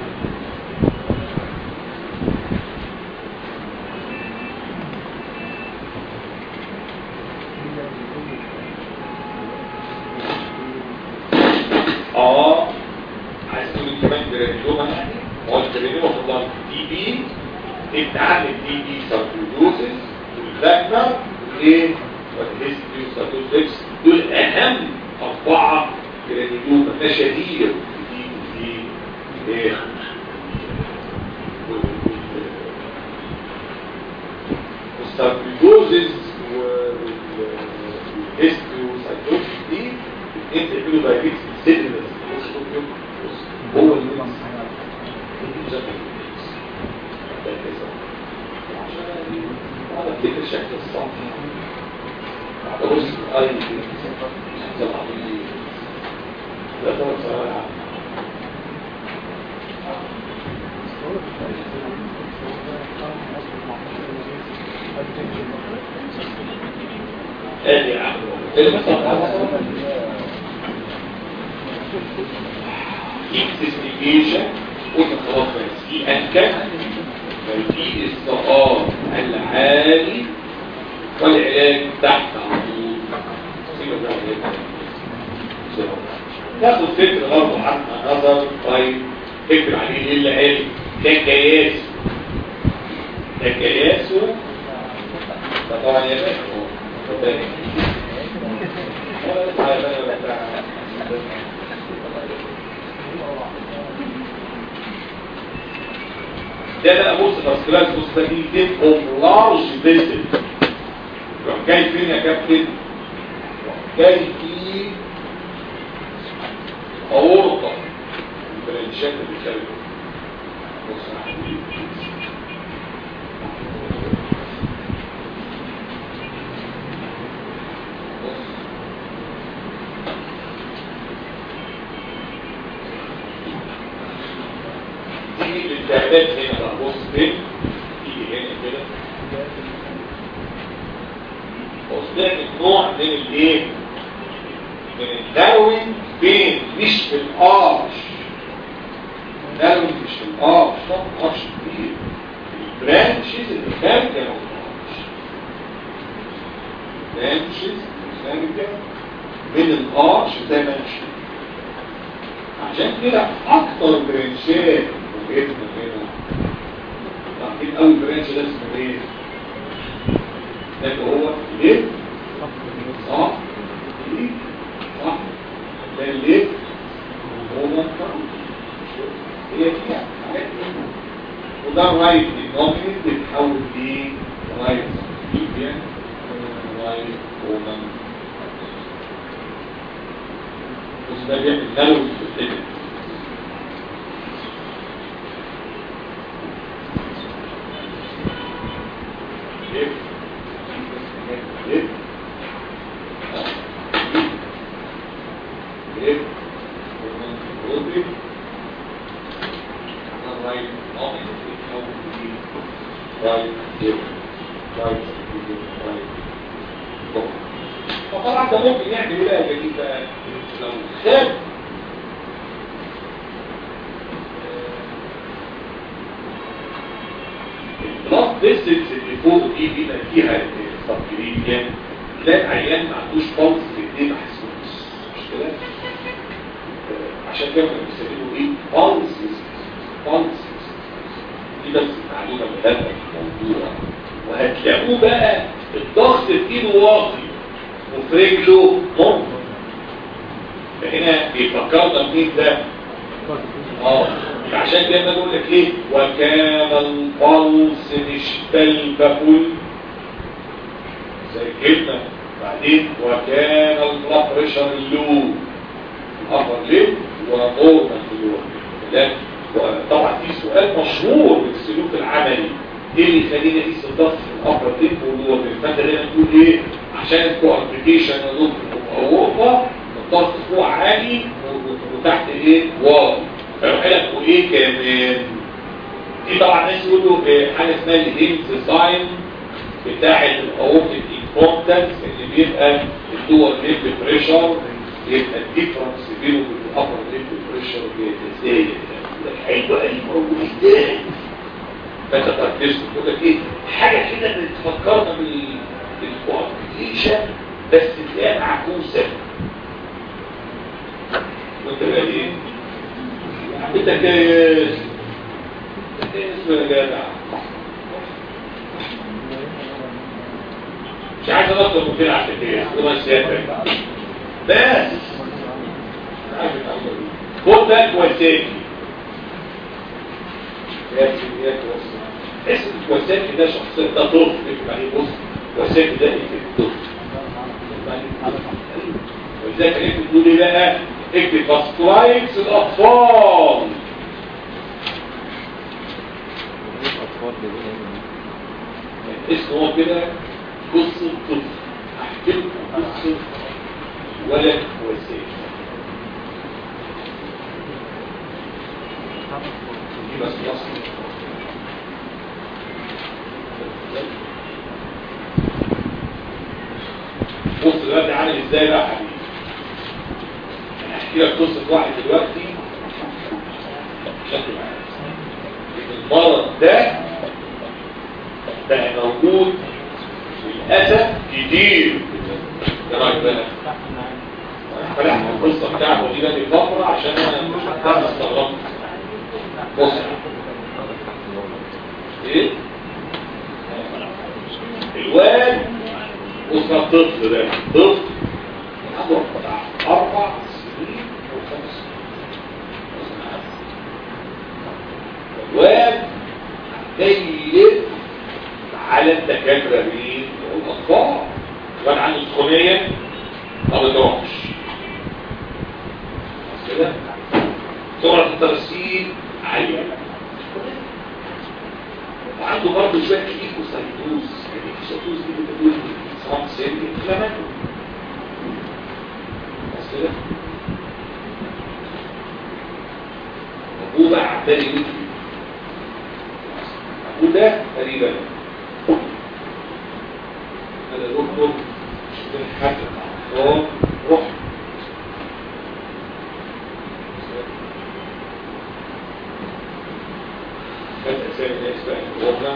اه عايز تقول كمان جرانيلوما يعني هو الجرانيلوما في الله دي بي انت عامل دي بي ساركويدوزس والباكنا وايه والهيستيو ساركويدوزس دول اهم اربعه جرانيلوما مشاهير في دي في ايه والساركويدوزس والهيستيو ساركويدوزس دي انت تعملوا دايبيتس سيلز هو اللي هذا كده شكل الصف هذا بص اي لا طبعا صراحة ادي يا عم اكسسيفيشن قلنا خلاص بس في انكت فالبي اس ار العالي والعلاج تحت على طول سيبك بقى من تاخد فكره برضه عن نظر طيب اكتب عليه ايه اللي قال ده كياس ده كياسه ده طبعا يا باشا هو ده ولا تعالى بقى ولا تعالى ده بقى بص الاسكلاس بص ده دي ديب اوف لارج فيزل يروح جاي فين يا كابتن يروح جاي في اورطه البرانشات اللي خارجه بص يا حبيبي. بص. تيجي الالتهابات هنا بقى بص فين تيجي هنا كده وصلت نوع من الايه من الداروين فين مش في الارش الداروين مش في الارش طبعا الارش كبير البرانشز اللي خارجه من الارش البرانشز اللي خارجه من الارش زي ما انت شايف عشان كده اكتر برانشات وجدنا هنا عارفين اول برانش ده اسمه ايه ده اللي هو ليه صح ليه صح ده ليه هو ده هي دي حاجات دي. وده رايت النومين بيتحول ليه رايت سبيبيان رايت هومان بص ده بيعمل نلو في الدنيا ليه ليه ليه ومن رايت نومين بيتحول ليه رايت ليه رايت رايت فطبعا ده ممكن يعمل ايه بقى يا جديد بقى لو خد البلاس ديستنس اللي فوق دي بيبقى فيها السبكريم يعني تلاقي العيان ما عندوش بلس في ايديه محسوس مش كده؟ آه، عشان كده كانوا بيسموه ايه؟ بلس بلس دي بس معلومه مهمه في الموضوع وهتلاقوه بقى الضغط في ايده واطي وفي رجله ممكن فهنا بيفكرنا مين ده اه عشان كده بقول لك ايه وكان البلس مش بالبقول زي الجبنه بعدين وكان البلاد بريشر اللو الابر ليب ونورمال اللو لا طبعا في سؤال مشهور في السلوك العملي ايه اللي يخلينا نقيس الضغط في الابر ليب واللور فانت دايما تقول ايه عشان الكوابليكيشن اوروبا الضغط فوق عالي وتحت ايه واطي فيروح لك وايه كمان دي طبعا ناس يقولوا حاجه اسمها الهيمز ساين بتاعه الاورتيك انكونتنس اللي بيبقى الدول ليب بريشر يبقى الديفرنس بينه وبين الابر ليب بريشر بيتزايد حلو قوي موجود ازاي فانت تركز تقول لك ايه حاجه كده بتفكرنا بالكوابليكيشن بس تلاقيها معكوسه وانت بقى ايه انت كيس كيس يا جدع مش عايز اطلب من كده عشان كيس وما سيادتك بس خد ده كويساكي اسم كويساكي ده شخصية ده طفل اكتب عليه بص كويساكي ده اكتب طفل ولذلك اكتب تقول ايه بقى اكتب فاسكولايتس الاطفال اسمه هو كده قصة طفل احكي لكم قصة ولد وسيم دي بس مصر بص دلوقتي عامل ازاي بقى يا حبيبي انا هحكي لك قصه واحد دلوقتي شكله معايا المرض ده بقى موجود للاسف كتير ايه رايك بقى فتحت القصه بتاعته دي بقى فتره عشان انا انا استغربت بص ايه الواد بص الطفل ده طفل عنده اربع سنين او خمس سنين الواد جاي على الدكاتره مين والاطفال الواد عنده سخونيه ما بيضربش كده سرعه الترسيل عاليه عنده برضه شويه ايكوسايتوز الايكوسايتوز دي بتقول صام سيل انفلاماتوري بس كده ابوه بقى عمال يموت ابوه ده تقريبا انا دكتور مش من حاجه مع اطفال روح كانت اسامي الناس بقى الوضع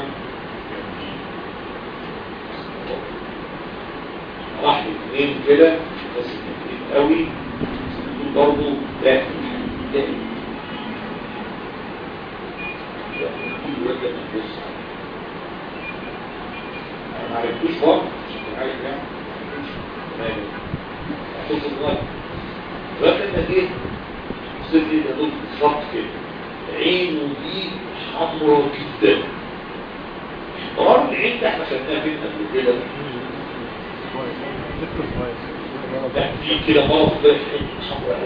راح الاثنين كده بس الاثنين قوي دول برضه ده ده كل وجه بتبص انا ما عرفتوش برضه مش عارف يعني تمام هتبص دلوقتي دلوقتي لما جه بصيت لي ده دول بالظبط كده عينه دي حمراء جدا قرار العين ده احنا خدناها فين قبل كده لا في كده مرض ده حمراء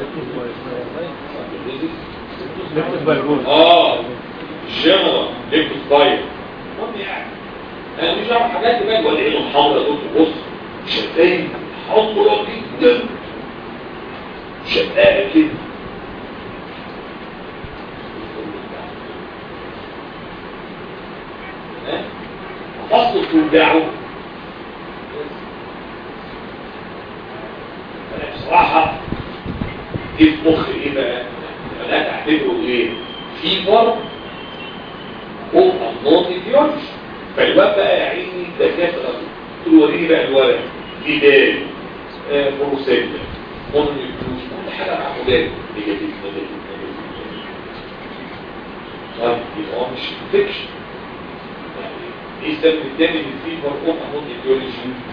قوي اه الجنرال ليكوس باير المهم يعني انا مش عارف حاجات بقى ولا ايه الحمراء دول بص شفايف حمراء جدا شقاقه كده فصل توجعه انا بصراحة دي في مخ ايه بقى انا تعتبره ايه فيبر هو النوت ديولوجي فالواد بقى يا عيني دكاتره قلت له وريني بقى الورق جدال آه بروسيلا مونيكلوز كل حاجه معموله نيجاتيف نيجاتيف نيجاتيف طيب يبقى هو مش انفكشن ايه السبب الثاني اللي فيه مرقوم اهون ايديولوجي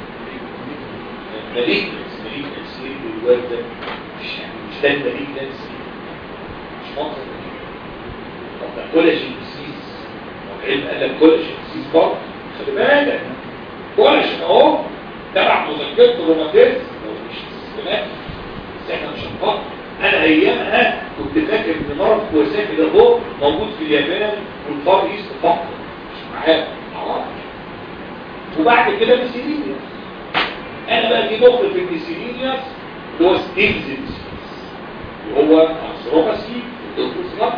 ماليجنس ماليجنس ايه الواد ده مش مش ده الماليجنس مش منطق طب ده كولاجين ديسيز طب علم قال لك كولاجين ديسيز برضه خلي بالك كولاجين اهو تبع مذكره الروماتيزم لو مش سيستماتيك بس احنا مش هنفكر انا ايامها كنت فاكر ان مرض كويساكي ده هو موجود في اليابان والفار ايست فقط مش معاه وبعد كده ميسيلينيوس انا بقى في دخل في الميسيلينيوس اللي هو ستيلزنس اللي هو انثروباسي الدكتور صغر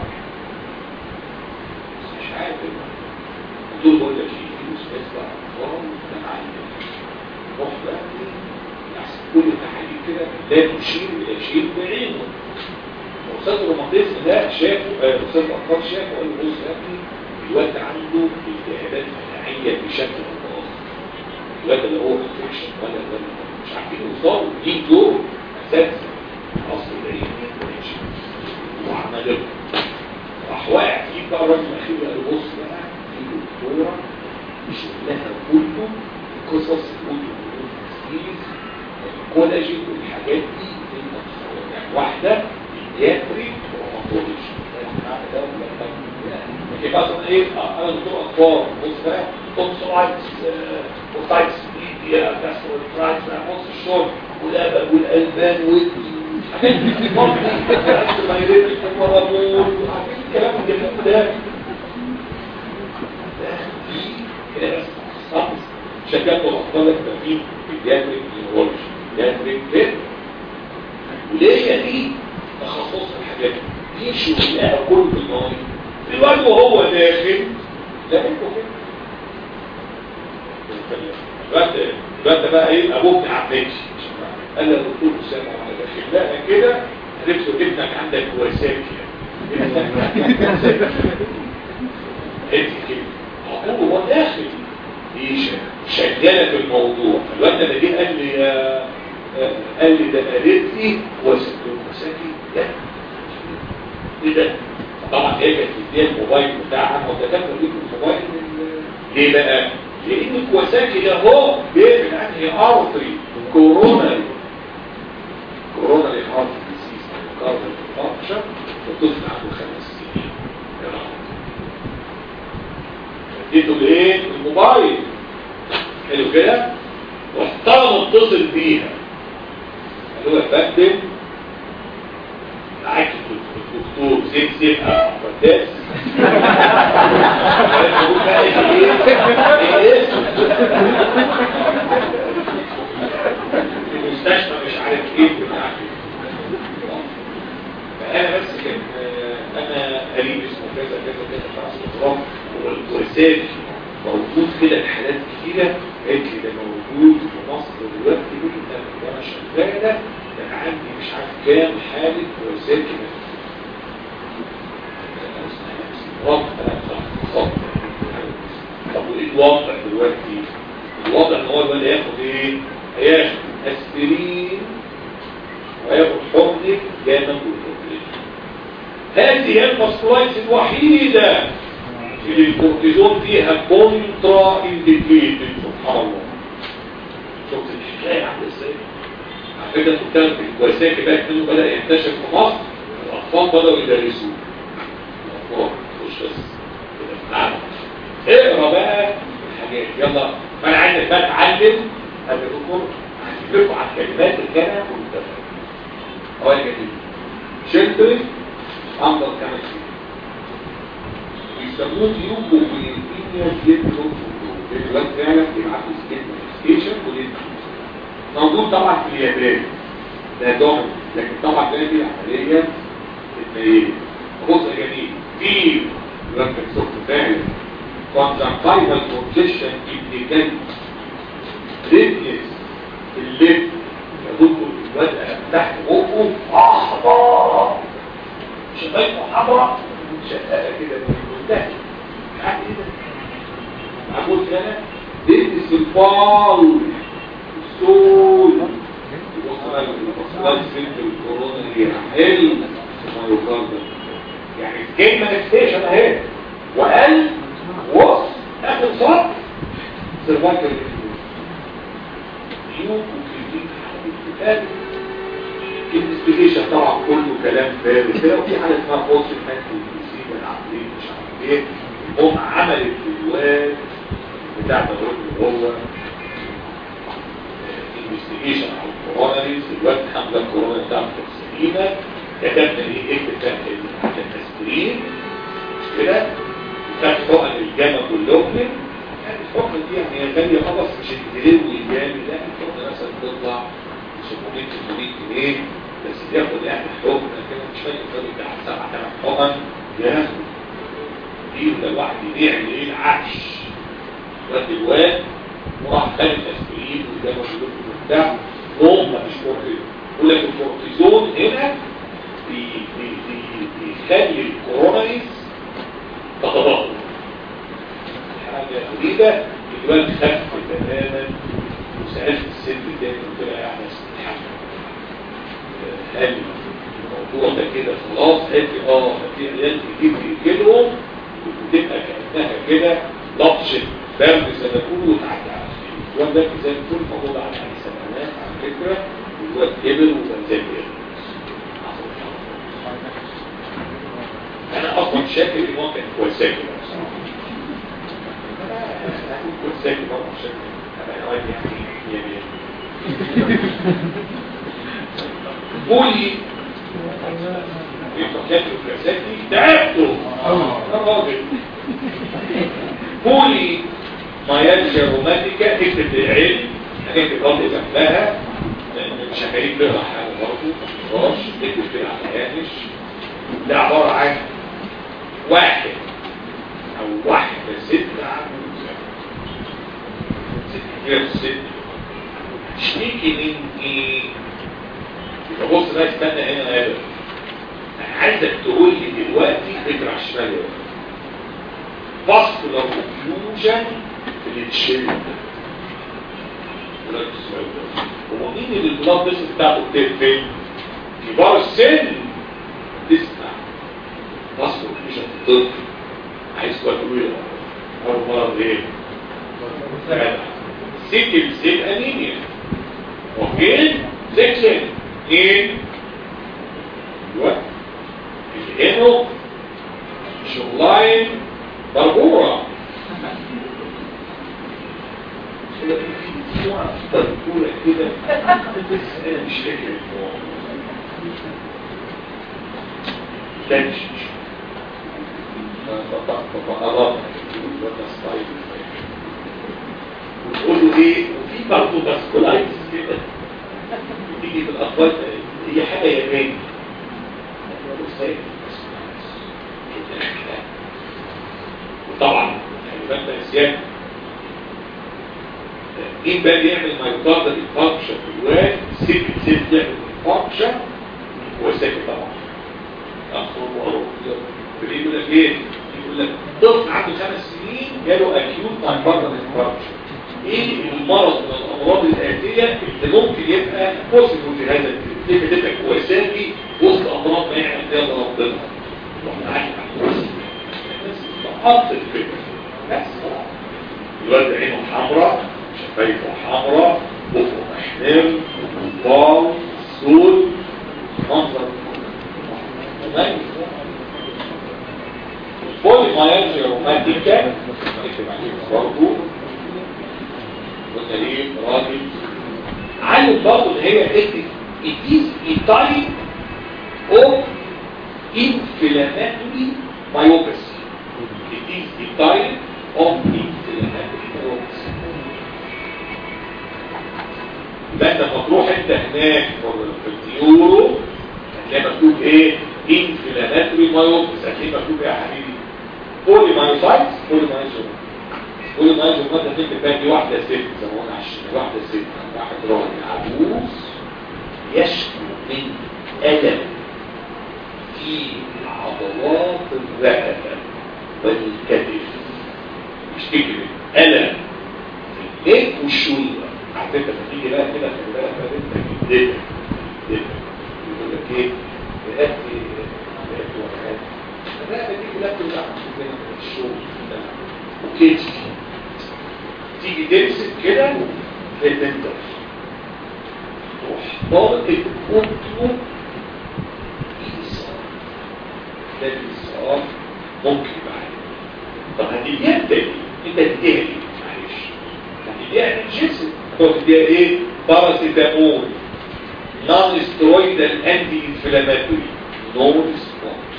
مش عارف دول بقول لك ايه في استاذ بقى اطفال ده معلم روح بقى يحسب كل التحاليل كده لا تشير لا يشير بعينه استاذ الروماتيزم ده شافه استاذ الاطفال شافه قال له بص يا ابني الواد عنده التهابات مناعيه بشكل او باخر الواد اللي هو انفكشن ولا ولا مش عارفين يوصلوا دي دور اساسا اصل العين وعمل راح واقع فيه بقى الراجل الاخير قال له بص بقى في دكتوره شغلها كله قصص والتسليس الكولاجين والحاجات دي في الاطفال يعني واحده بيدياتري روماتولوجي ده لكن مثلا ايه انا دكتور اطفال بص بقى تونسلايتس اوتايتس ميديا جاستروترايتس بص الشرب والابل والالبان والحاجات دي مايريتك والمرضون عارفين الكلام الجميل ده كده بس خالص شكلت الاطفال التمرين بيدياتريك نيورولوجي بيدياتريك فيت وليه دي تخصص الحاجات دي شغلها كل المواضيع الواد وهو داخل لقيته كده الواد الواد بقى ايه ابوه ابن عمتي قال له الدكتور اسامه وانا داخل لها كده عرفت ابنك عندك وساكي انت كده هو هو داخل دي شغاله في الموضوع الواد ده جه قال لي يا قال لي ده قالت لي وساكي ده ايه ده طبعا هي كانت بتديها الموبايل بتاعها والدكاتره بيدوا الموبايل ليه بقى؟ لان الكواساكي ده هو بيعمل انهي ارتري كوروناري كوروناري ارتري ديزيز كاربون فانكشن وطفل عنده خمس سنين اديته الايه؟ الموبايل حلو كده؟ رحت انا متصل بيها قال له يا فندم معاك الدكتور زين زين قداس بقول بقى ايه ايه المستشفى مش عارف ايه بتاع فانا بس كان آه، انا قريب اسمه كذا كذا كذا خلاص اطراف والرسائل موجود كده في حالات كتيره قالت لي ده موجود في مصر دلوقتي جدا ده انا شغاله ده انا عندي مش عارف كام حاله رسائل كده طب وايه الوضع دلوقتي الوضع ان هو الولد ياخد ايه هياخد اسبرين وياخد حقنه جامد والكورتيزون هذه هي المسكولايتس الوحيده اللي الكورتيزون فيها كونترا انديكيتد سبحان الله شفت الحكايه عامله ازاي على فكره انتوا بتعرفوا الكويسات بقى منه بدا ينتشر في مصر الاطفال بداوا يدرسوه الاطفال مش بس كده بتتعلم اقرا بقى الحاجات يلا فانا عايزك بقى اتعلم قبل الدكتور هجيب لكم على الكلمات اللي انا قلتها هو جميل شلتري انظر كمان يسموه يوجو وينتينيا يدلو دلوقتي فعلا بيبعتوا سكيت مانيفستيشن موجود طبعا في اليابان ده دومن لكن طبعا ده دي العمليه ان ايه بص يا جميل في ركز صوت فعلا conjunctival congestion implicated redness اللب يدخل الواد تحت بقه احمر شفايفه حمراء شقاقه كده من المنتهى عارف ايه ده؟ معمول كده redness في البال السول الوصلات السنت والكورونا اللي حلو المايوكاردر يعني سكين مانيفستيشن اهي وقال وص اخر صف سيرفايكل يوم وكلمين حاجة الانفستيجيشن طبعا كله كلام فارغ كده وفي حاجه اسمها بوست المنتل ديسيز العقليه مش عارف ايه هم عملت الواد بتاع الراجل اللي هو انفستيجيشن على الكوروناريز الواد حمله الكورونا بتاعته سليمه كتبنا ايه اكتب فيها الاسبرين كده خد حقن الجامع كلهم يعني الحقن دي يعني هي غاليه خلاص مش الجنيه والجامد لا الحقن مثلا بتطلع 700 800 جنيه بس ياخد يعني حقن كده مش فاكر خد بتاع سبع ثمان حقن ياخد دي ده الواحد يبيع ايه العفش وقت الواد وراح خد الاسبرين والجامع كلهم وبتاع نوم مفيش كورتيزون يقول لك الكورتيزون هنا بي- بي- بي- بيخلي الكورونايز تتضخم حاجة جديدة الواد خف تماما وسألت الست تاني قلت لها يعني استحمل هل الموضوع ده كده خلاص قالت لي اه في عيال كتير بيجيلهم وتبقى كأنها كده لطشة برد زي ما بيقولوا وتعدي على خير الواد ده زي ما بتقول موجود على عليه سنوات على فكرة والواد كبر وكان زي كده انا اصلا شاكر ان هو كان كويس ساكن بصراحه انا هكون كويس ساكن برضه عشان ابقى نوادي يعني يعني قولي يبقى كاتب الكلاسيكي تعبته يا راجل قولي ميالجيا روماتيكا اكتب العلم هنكتب برضه جنبها لان مش هخليك تقرا حاجه برضه مش اكتب كده على الهامش ده عباره عن واحد او واحدة ست عجوزة ست كبيرة ست تشتكي من ايه يبقى بص بقى استنى هنا يا انا عايزك تقول لي دلوقتي اجرى على الشمال يا فاسكولار اوكلوجن في التشيل هو مين اللي البلاد بس بتاعته بتقفل كبار السن تسمع مصر مش هتطلق عايز تقول له اول مرض ايه سيكل سيل انيميا اوكي سيكشن اثنين ايوه الانو شغلاين بربورة بربورة كده بس انا مش فاكر الموضوع تنشش فقررنا وتقول له ايه وفي برضه باسكولايتس كده تيجي في الاطفال هي حاجه ياباني وطبعا خلي بالك بقى زياده مين بقى بيعمل مايوكاردال انفاركشن في الواد سيب سيب يعمل انفاركشن هو ساكت طبعا اخر وأروح فليه يقول لك ايه يقول لك طفل عنده خمس سنين جاله اكيوت مايوكاردال انفاركشن ايه المرض من الامراض الاتيه اللي ممكن يبقى بوسيبل في هذا التريب بتبقى كويساتي وسط امراض ما يعلم بها الا ربنا واحنا عايشين على الناس بتحط الفكره بس خلاص الواد عينه حمراء شفايفه حمراء بقه محمر طال سود منظر مميز البولي مايالجيا رومانتيكا نكتب عليه برضه قلنا ليه راجل علم برضه ان هي حته it is a type of inflammatory myopathy it is a type of inflammatory myopathy يبقى انت هتروح انت هناك في النيورو هتلاقي مكتوب ايه inflammatory myopathy هتلاقي مكتوب ايه يا حبيبي بولي مايوسايتس بولي مايوسايتس كل ما يجب مثلا تكتب بقى دي واحدة ست زي ما قلنا عشان واحدة ست واحد راجل عجوز يشكو من ألم في عضلات الرقبة والكتف يشتكي من ألم في الايد والشولدر على فكرة لما تيجي بقى كده خلي بالك بقى انت جدتك جدتك يقول لك ايه رقبتي رقبتي وجعات الرقبة دي كلها بتوجع من الشغل وكتفي تيجي تمسك كده للمنتر تروح ضابط الكونترو ده الإسراء ممكن بعد طب هتديها تاني انت هتديها ايه معلش هتديها الجسم هتديها ايه باراسيتامول نون سترويدال انتي انفلاماتوري نو ريسبونس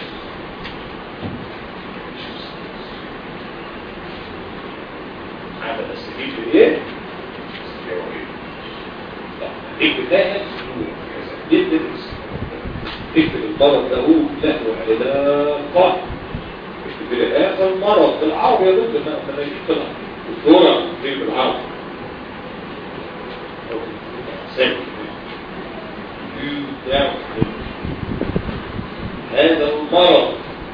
عمل استفيد بايه؟ اكتب ده جدا اكتب المرض ده هو له علاقة اكتب هذا المرض بالعربي يا دكتور ما انا جبت الدورة دي بالعربي هذا المرض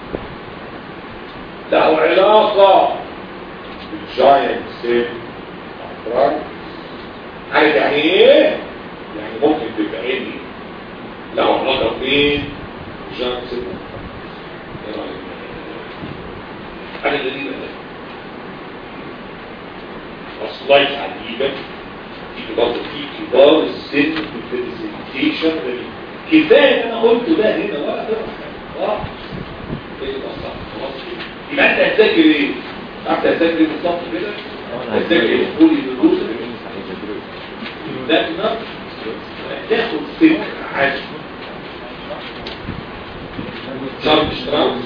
له علاقة بالجاينت سيل عارف يعني ايه؟ يعني ممكن تبقى عيني له علاقة بين جاينت سيل ايه رأيك؟ حاجة غريبة ده أصلايت عجيبة في برضه في كبار السن في البرزنتيشن كفاية انا قلته ده هنا ولا ده اه ايه بصح خلاص يبقى انت هتذاكر ايه؟ عارف هتذاكر ايه بالظبط كده؟ هتذاكر ايه؟ قولي دروس ده تاخد فكرة عن شرط اشتراوس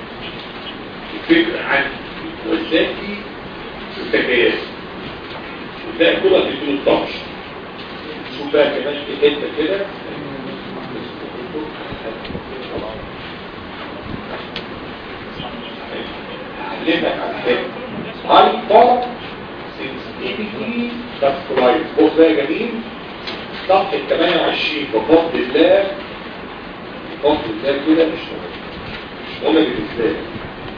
فكرة عن وزاكي التكيات وتلاقي كلها تديله الطبش شوف بقى كمان في حته كده اعلمك على حاجه هايبر سنسيتيفيتي سبسكرايب بص بقى يا جميل صفحه 28 بفضل الله بفضل الله كده مش مهم مش مهم بالنسبه لي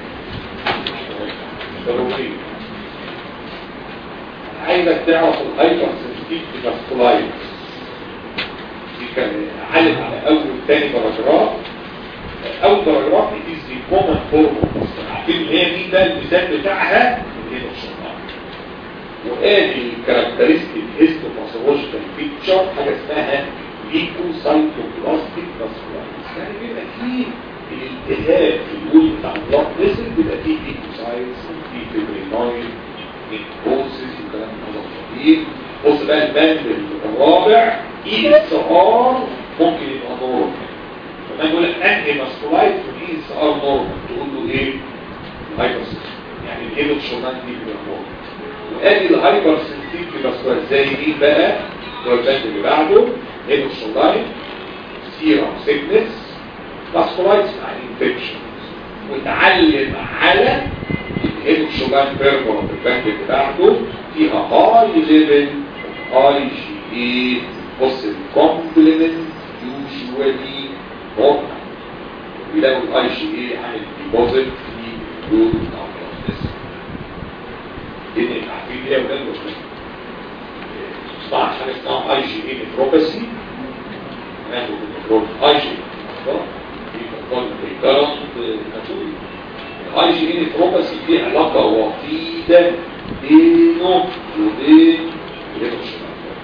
مش ضروري عايزك تعرف الهايبر سنسيتيفيتي سبسكرايب دي كان علم على اول تاني باراجراف اول باراجراف دي دي كومن فورم عارفين هي مين ده المثال بتاعها اللي هي الشطار وادي الكاركترستيك هيستوباثولوجيكال بيكتشر حاجه اسمها ليكوسايتوبلاستيك فاسكولايتس يعني بيبقى فيه الالتهاب في الوول بتاع البلاد فيسل بيبقى فيه ليكوسايتس فيه فيبرينويد نيكروسيس والكلام ده كتير بص بقى البند الرابع اي اس ار ممكن يبقى نورمال فما يقول لك انهي ماسكولايت في اي اس ار نورمال تقول له ايه هايبر يعني الهيدو شورنان دي بيبقى وادي الهايبر سنسيتيف بس زي مين بقى هو البند اللي بعده هيدو شورنان سيرم سيكنس باسكولايتس مع الانفكشن وتعلم على الهيدو شورنان بيربولا البند اللي بعده فيها هاي ليفل هاي جي اي بص الكومبلمنت يوجوالي نورمال بيلاقوا الاي جي اي عامل ديبوزيت في الجلود او الجسم لان عارفين ايه ولا لا طبعا حاجه اسمها اي جي اي نيتروباسي ناخد النيتروب اي جي دي كنترول ريكارنت ناتوري الاي جي اي نيتروباسي دي علاقه وطيده بينه وبين الهيروشيما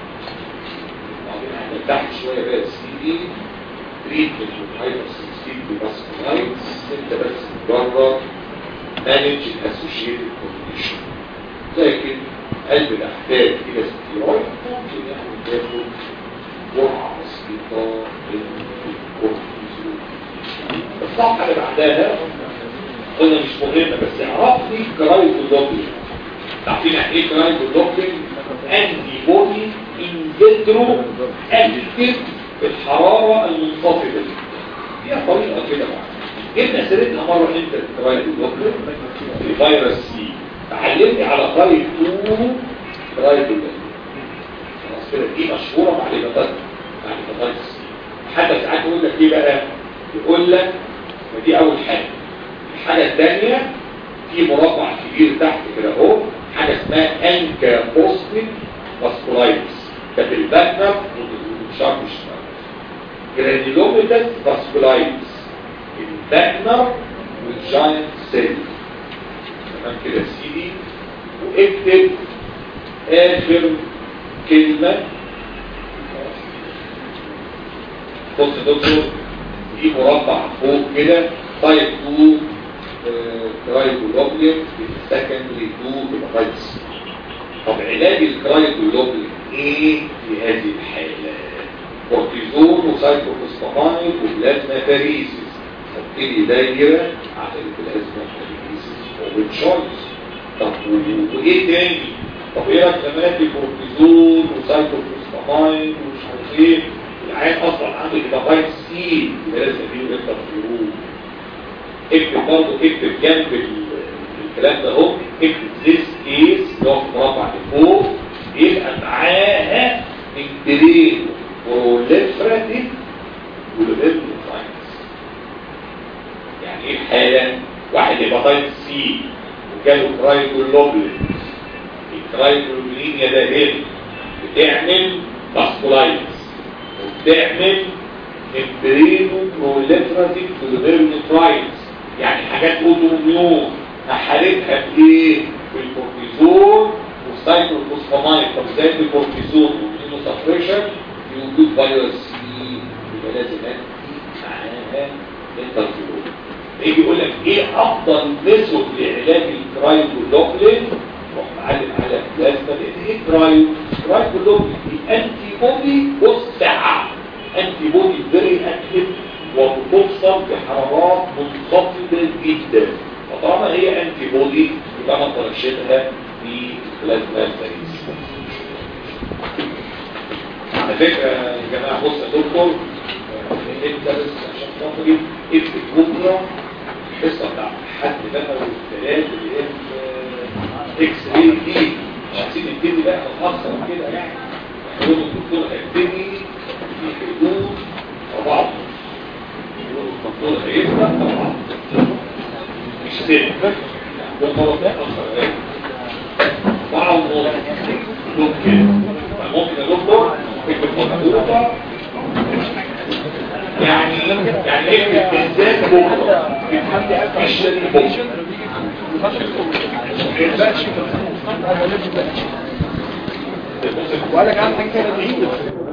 بعدين تحت شويه بقى السي دي تريتمنت هايبر سنسيتيف باسكولايتس انت بس مجرد مانج الاسوشيتد كونديشن لكن قلب الاحتاج الى ستيرويد ممكن يعني تاخد جرعه بسيطه من الكورتيزون الصفحه اللي بعدها قلنا مش مهمه بس اعرفني كرايتودوبلين تعرفين يعني ايه كرايتودوبلين انتي بودي ان فيترو اكتف الحرارة المنخفضة دي هي طريقة كده بقى جبنا سيرتها مرة انت الكرايتودوبلين الفيروس سي تعلمني على طريق 2 كرايتودوبلين خلاص كده دي مشهورة مع الهيباتات مع الهيباتات سي حتى ساعات يقول لك ايه بقى يقول لك ودي اول حاجة الحاجة الثانية في مربع كبير تحت كده اهو حاجة اسمها انكا بوستيك فاسكولايتس كانت الباكنر شرط الشمال جرانيلوميتال فاسكولايتس الباكنر والجاينت سيل تمام كده سيدي واكتب اخر كلمة بص دكتور في مربع فوق كده تايب 2 كرايكولوبلين سكندري 2 هيباتايتس طب علاج الكرايكولوبلين ايه في هذه الحالة كورتيزون وسايكلوفوسفامايد وبلازما فاريسيس هتبتدي دايرة على البلازما فاريسيس وبتشويس طب وايه تاني طب ايه رقمات الكورتيزون وسايكلوفوسفامايد ومش عارف ايه العين اصلا عنده هيباتايت سي يبقى لازم اديله انترفيرون اكتب برضه اكتب جنب الكلام ده اهو اكتب this case اللي هو في المربع اللي فوق يبقى معاها انترين وليفراتيك والهيباتايتس يعني ايه الحاله واحد هيباتايتس سي وجاله كرايكولوبلين الكرايكولوبلين ده هنا بتعمل باسكولايتس وبتعمل امبرينو بروليفراتيك والهيباتايتس يعني حاجات اوتوميون احالتها بايه بالكورتيزون والسايكلوفوسفامايد طب ازاي بالكورتيزون والمينوسابريشن في وجود فيروس سي يبقى لازم ادي معاها انترفيرون يجي يقول لك ايه افضل ميثود لعلاج الكرايودوبلين روح معلم على بلازما لان ايه كرايو كرايودوبلين دي انتي بودي وسعه انتي بودي فيري اكتف وبتوصل بحرارات منخفضه جدا فطالما هي انتي بودي يبقى انا طرشتها في بلازما فاريس على فكره يا جماعه بص يا دكتور انت بس عشان خاطري اكتب بكره الحصه بتاعت حد بقى والثلاث اللي هي اكس راي دي مش عايزين نبتدي بقى نتاخر كده يعني يقول الدكتور هيبتدي في حدود اربعه يقول الدكتور هيبدا اربعه مش ست والمرة تأخر أربعة ونص ممكن ممكن يا دكتور اكتب مضبوطة يعني يعني اكتب بالذات بكرة مش بكرة وقال لك عندك كده